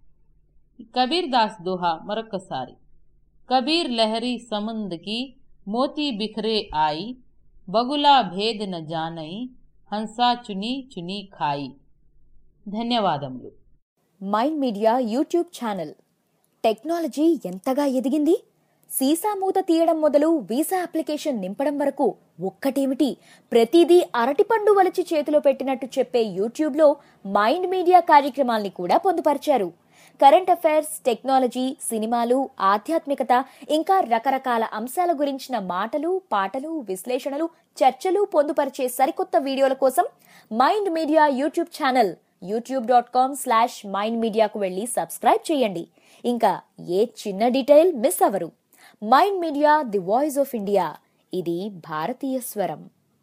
కబీర్ దాస్ దోహా మరొకసారి కబీర్ లహరి సముంద్కి మోతీ బిఖరే ఆయి బగులా భేద్ న జానయి హంసా చుని చుని ఖాయి ధన్యవాదములు mind media YouTube channel technology ఎంతగా ఎదిగింది సీసా మూత తీయడం మొదలు వీసా అప్లికేషన్ నింపడం వరకు ఒక్కటేమిటి ప్రతిదీ అరటిపండు వలిచి చేతిలో పెట్టినట్టు చెప్పే యూట్యూబ్లో మైండ్ మీడియా కార్యక్రమాల్ని కూడా పొందుపరిచారు కరెంట్ అఫైర్స్ టెక్నాలజీ సినిమాలు ఆధ్యాత్మికత ఇంకా రకరకాల అంశాల గురించిన మాటలు పాటలు విశ్లేషణలు చర్చలు పొందుపరిచే సరికొత్త వీడియోల కోసం mind media YouTube channel YouTube dot com slash mind మీడియాకు వెళ్ళి సబ్స్క్రైబ్ చేయండి ఇంకా ఏ చిన్న డీటెయిల్ మిస్ అవరు mind media the voice of India ఇది భారతీయ స్వరం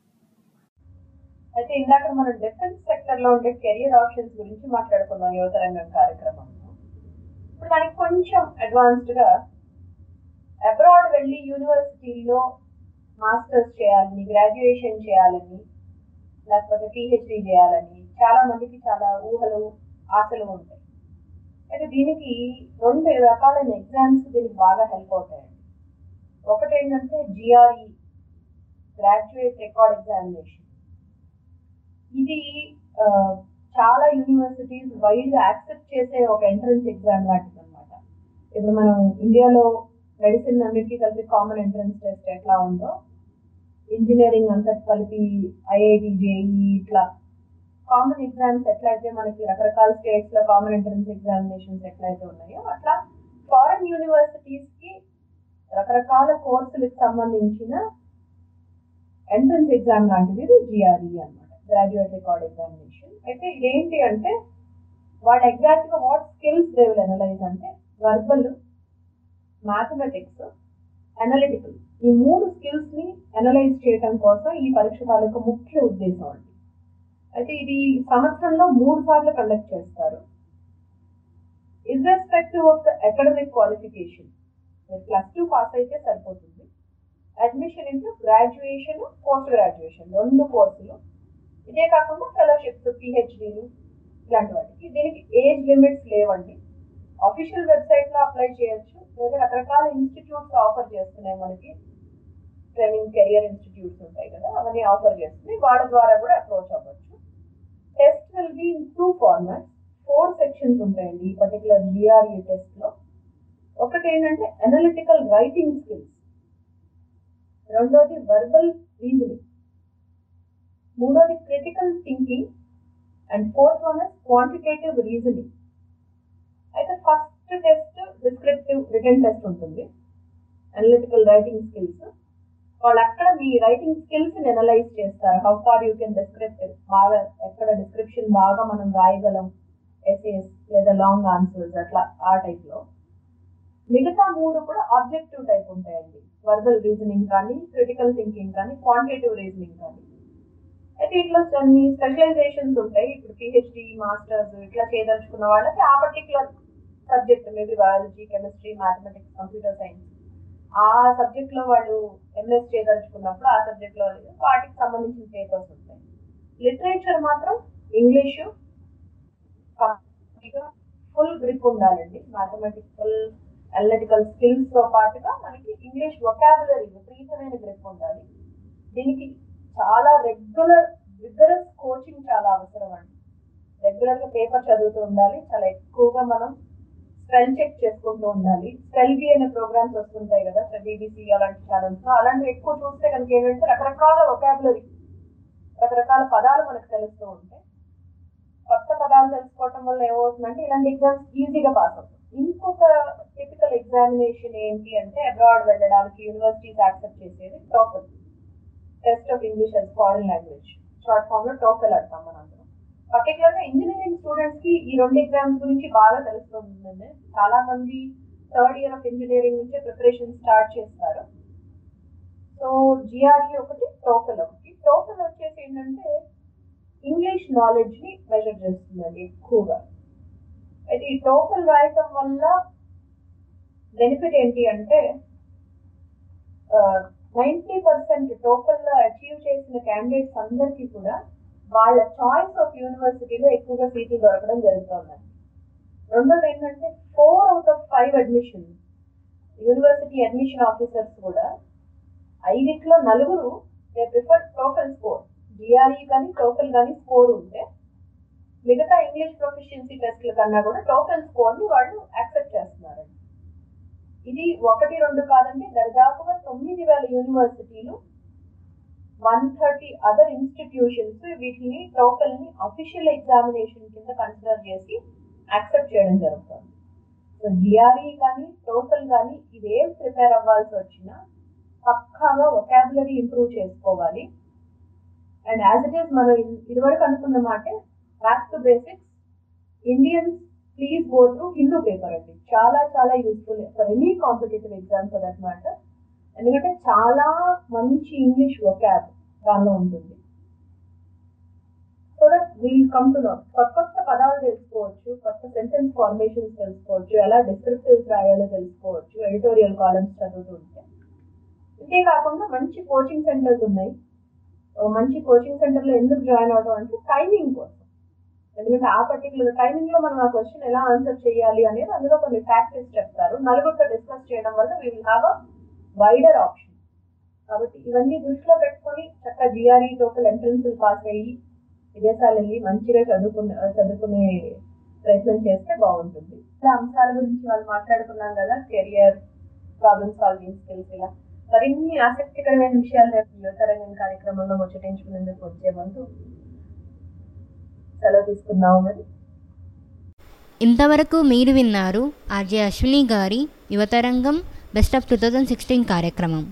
అయితే ఇందాక మనం డిఫెన్స్ సెక్టర్ లో ఉండే కెరియర్ ఆప్షన్స్ గురించి మాట్లాడుకున్నాం యువతరంగం కార్యక్రమంలో ఇప్పుడు దానికి కొంచెం అడ్వాన్స్డ్ గా అబ్రాడ్ వెళ్ళి యూనివర్సిటీలో మాస్టర్స్ చేయాలని గ్రాడ్యుయేషన్ చేయాలని లేకపోతే పిహెచ్డి చేయాలని చాలా మందికి చాలా ఊహలు ఆశలు ఉంటాయి అయితే దీనికి రెండు రకాలైన ఎగ్జామ్స్ దీనికి బాగా హెల్ప్ అవుతాయండి ఒకటి ఏంటంటే జిఆర్ఈ గ్రాడ్యుయేట్ రికార్డ్ ఎగ్జామినేషన్ ఇది ఆ, చాలా యూనివర్సిటీస్ వైడ్ గా యాక్సెప్ట్ చేసే ఒక ఎంట్రన్స్ ఎగ్జామ్ లాంటిది అనమాట ఇప్పుడు మనం ఇండియాలో మెడిసిన్ అన్నిటికీ కలిపి కామన్ ఎంట్రన్స్ టెస్ట్ ఎట్లా ఉందో ఇంజనీరింగ్ అంతా కలిపి ఐఐటి జేఈ ఇట్లా కామన్ ఎగ్జామ్స్ ఎట్లయితే మనకి రకరకాల స్టేట్స్ లో కామన్ ఎంట్రన్స్ ఎగ్జామినేషన్స్ ఎట్లయితే ఉన్నాయో అట్లా ఫారెన్ యూనివర్సిటీస్ కి రకరకాల కోర్సులకు సంబంధించిన ఎంట్రన్స్ ఎగ్జామ్ లాంటిది ఇది జిఆర్ఈ అన్నమాట గ్రాడ్యుయేట్ రికార్డ్ ఎగ్జామినేషన్ అయితే ఇదేంటి అంటే వాళ్ళు ఎగ్జాక్ట్ గా what skills they will analyse అంటే వర్బల్ మ్యాథమెటిక్స్ అనలిటికల్ ఈ మూడు స్కిల్స్ ని అనలైజ్ చేయడం కోసం ఈ పరీక్ష తాలూకు ముఖ్య ఉద్దేశం అండి అయితే ఇది సంవత్సరంలో మూడు సార్లు కండక్ట్ చేస్తారు irrespective of the academic qualification మీరు ప్లస్ టూ పాస్ అయితే సరిపోతుంది admission into graduation post graduation రెండు కోర్సులు ఇదే కాకుండా ఫెలోషిప్స్ పిహెచ్డీలు ఇలాంటి వాటికి దీనికి ఏజ్ లిమిట్స్ లేవండి అఫీషియల్ వెబ్సైట్ లో అప్లై చేయొచ్చు లేదా రకరకాల ఇన్స్టిట్యూట్స్ ఆఫర్ చేస్తున్నాయి మనకి ట్రైనింగ్ కెరియర్ ఇన్స్టిట్యూట్స్ ఉంటాయి కదా అవన్నీ ఆఫర్ చేస్తున్నాయి వాళ్ళ ద్వారా కూడా అప్రోచ్ అవ్వచ్చు test will be in two formats four sections ఉంటాయండి ఈ పర్టికులర్ జిఆర్ఈ టెస్ట్ లో ఒకటి ఏంటంటే అనలిటికల్ రైటింగ్ స్కిల్స్ రెండోది వర్బల్ రీజనింగ్ మూడోది critical thinking and fourth one is quantitative reasoning అయితే first test descriptive written test ఉంటుంది అనలిటికల్ రైటింగ్ స్కిల్స్ వాళ్ళు అక్కడ మీ రైటింగ్ స్కిల్స్ ని అనలైజ్ చేస్తారు how far you can descriptive బాగా ఎక్కడ డిస్క్రిప్షన్ బాగా మనం రాయగలం ఎస్ఏస్ లేదా లాంగ్ ఆన్సర్స్ అట్లా ఆ టైప్ లో మిగతా మూడు కూడా ఆబ్జెక్టివ్ టైప్ ఉంటాయండి వర్బల్ రీజనింగ్ కానీ క్రిటికల్ థింకింగ్ కానీ క్వాంటిటేటివ్ రీజనింగ్ కానీ అయితే ఇట్లా కొన్ని స్పెషలైజేషన్స్ ఉంటాయి ఇప్పుడు పిహెచ్డి మాస్టర్స్ ఇట్లా చేయదలుచుకున్న వాళ్ళకి ఆ particular subject maybe biology chemistry mathematics computer science ఆ సబ్జెక్ట్ లో వాళ్ళు ఎంఎస్ చేయదలుచుకున్నప్పుడు ఆ సబ్జెక్ట్ లో వాటికి సంబంధించిన పేపర్స్ ఉంటాయి లిటరేచర్ మాత్రం ఇంగ్లీషు ఫుల్ గ్రిప్ ఉండాలండి మ్యాథమెటికల్ అనలిటికల్ స్కిల్స్ తో పాటుగా మనకి ఇంగ్లీష్ వొకాబులరీ విపరీతమైన గ్రిప్ ఉండాలి దీనికి చాలా రెగ్యులర్ రిగరస్ కోచింగ్ చాలా అవసరం అండి రెగ్యులర్ గా పేపర్ చదువుతూ ఉండాలి చాలా ఎక్కువగా మనం స్పెల్ చెక్ చేసుకుంటూ ఉండాలి స్పెల్ బి అనే ప్రోగ్రామ్స్ వస్తుంటాయి కదా బీబీసీ అలాంటి ఛానల్స్ లో అలాంటివి ఎక్కువ చూస్తే కనుక ఏంటంటే రకరకాల వొకాబులరీ రకరకాల పదాలు మనకు తెలుస్తూ ఉంటాయి కొత్త పదాలు తెలుసుకోవటం వల్ల ఏమవుతుందంటే ఇలాంటి ఎగ్జామ్స్ ఈజీగా పాస్ అవుతుంది ఇంకొక టిపికల్ ఎగ్జామినేషన్ ఏంటి అంటే అబ్రాడ్ వెళ్ళడానికి యూనివర్సిటీస్ యాక్సెప్ట్ చేసేది TOEFL test of English and foreign language short form లో టోఫెల్ అంటాం మనం పర్టికులర్ గా ఇంజనీరింగ్ స్టూడెంట్స్ కి ఈ రెండు ఎగ్జామ్స్ గురించి బాగా తెలుస్తుంది చాలా మంది థర్డ్ ఇయర్ ఆఫ్ ఇంజనీరింగ్ నుంచే ప్రిపరేషన్ స్టార్ట్ చేస్తారు సో జిఆర్ఈ ఒకటి టోఫెల్ ఒకటి టోఫెల్ వచ్చేసి ఏంటంటే ఇంగ్లీష్ నాలెడ్జ్ ని మెజర్ చేస్తుందండి ఎక్కువగా అయితే ఈ టోఫెల్ రాయటం వల్ల బెనిఫిట్ ఏంటి అంటే నైంటీ పర్సెంట్ టోఫెల్ లో అచీవ్ చేసిన క్యాండిడేట్స్ అందరికీ కూడా వాళ్ళ చాయిస్ ఆఫ్ యూనివర్సిటీలో ఎక్కువగా సీట్లు దొరకడం జరుగుతుందండి రెండోది ఏంటంటే four out of five admission university admission officers కూడా ఐదిట్లో నలుగురు they prefer TOEFL score GRE కానీ టోఫెల్ కానీ స్కోర్ ఉంటే మిగతా ఇంగ్లీష్ ప్రొఫిషియన్సీ టెస్ట్ల కన్నా కూడా టోఫెల్ స్కోర్ ని వాళ్ళు యాక్సెప్ట్ చేస్తున్నారండి ఇది ఒకటి రెండు కాదండి దరిదాపుగా తొమ్మిది వేల యూనివర్సిటీలు వన్ థర్టీ అదర్ ఇన్స్టిట్యూషన్స్ వీటిని టోటల్ ని అఫీషియల్ ఎగ్జామినేషన్ కింద కన్సిడర్ చేసి యాక్సెప్ట్ చేయడం జరుగుతుంది సో జిఆర్ఈ కానీ టోటల్ కానీ ఇవేం ప్రిపేర్ అవ్వాల్సి వచ్చినా పక్కాగా ఒకాబులరీ ఇంప్రూవ్ చేసుకోవాలి అండ్ యాజ్ ఇట్ ఈస్ మనం ఇదివరకు అనుకున్న మాట back to basics Indians please go through Hindu paper అండి చాలా చాలా useful for any competitive exam for that matter ఎందుకంటే చాలా మంచి ఇంగ్లీష్ వొకాబ్ దానిలో ఉంటుంది so that we'll come to know కొత్త కొత్త పదాలు తెలుసుకోవచ్చు కొత్త సెంటెన్స్ ఫార్మేషన్స్ తెలుసుకోవచ్చు ఎలా డిస్క్రిప్టివ్స్ రాయాలో తెలుసుకోవచ్చు ఎడిటోరియల్ కాలమ్స్ చదువుతుంటే ఇదే కాకుండా మంచి కోచింగ్ సెంటర్స్ ఉన్నాయి మంచి కోచింగ్ సెంటర్లో ఎందుకు జాయిన్ అవడం అంటే టైమింగ్ కోసం ఎందుకంటే ఆ పర్టికులర్ టైమింగ్ లో మనం ఆ క్వశ్చన్ ఎలా ఆన్సర్ చేయాలి అనేది అందులో కొన్ని ఫ్యాక్టర్స్ చెప్తారు నలుగురితో డిస్కస్ చేయడం వల్ల we will have a wider option కాబట్టి ఇవన్నీ దృష్టిలో పెట్టుకొని చక్కగా జిఆర్ఈ టోటల్ ఎంట్రన్స్ పాస్ అయ్యి విదేశాలు వెళ్ళి మంచిగా చదువుకునే చదువుకునే ప్రయత్నం చేస్తే బాగుంటుంది ఇలా అంశాల గురించి వాళ్ళు మాట్లాడుకున్నాం కదా కెరియర్ ప్రాబ్లమ్ సాల్వింగ్ స్కిల్స్ ఇలా మరిన్ని ఆసక్తికరమైన విషయాలు రేపు యువతరంగం కార్యక్రమంలో ముచ్చటించుకునేందుకు వచ్చే ముందు సెలవు తీసుకుందాము మరి ఇంతవరకు మీరు విన్నారు ఆర్జే అశ్విని గారి Yuvatarangam best of two thousand sixteen కార్యక్రమం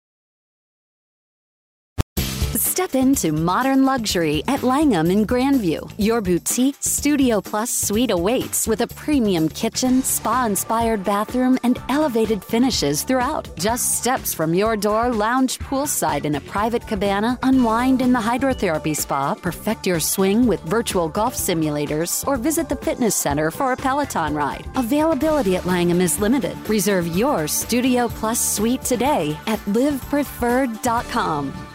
Step into modern luxury at Langham in Grandview. Your boutique Studio Plus suite awaits with a premium kitchen, spa inspired bathroom, and elevated finishes throughout. Just steps from your door, lounge poolside in a private cabana, unwind in the hydrotherapy spa, perfect your swing with virtual golf simulators, or visit the fitness center for a Peloton ride. Availability at Langham is limited. Reserve your Studio Plus suite today at livepreferred.com.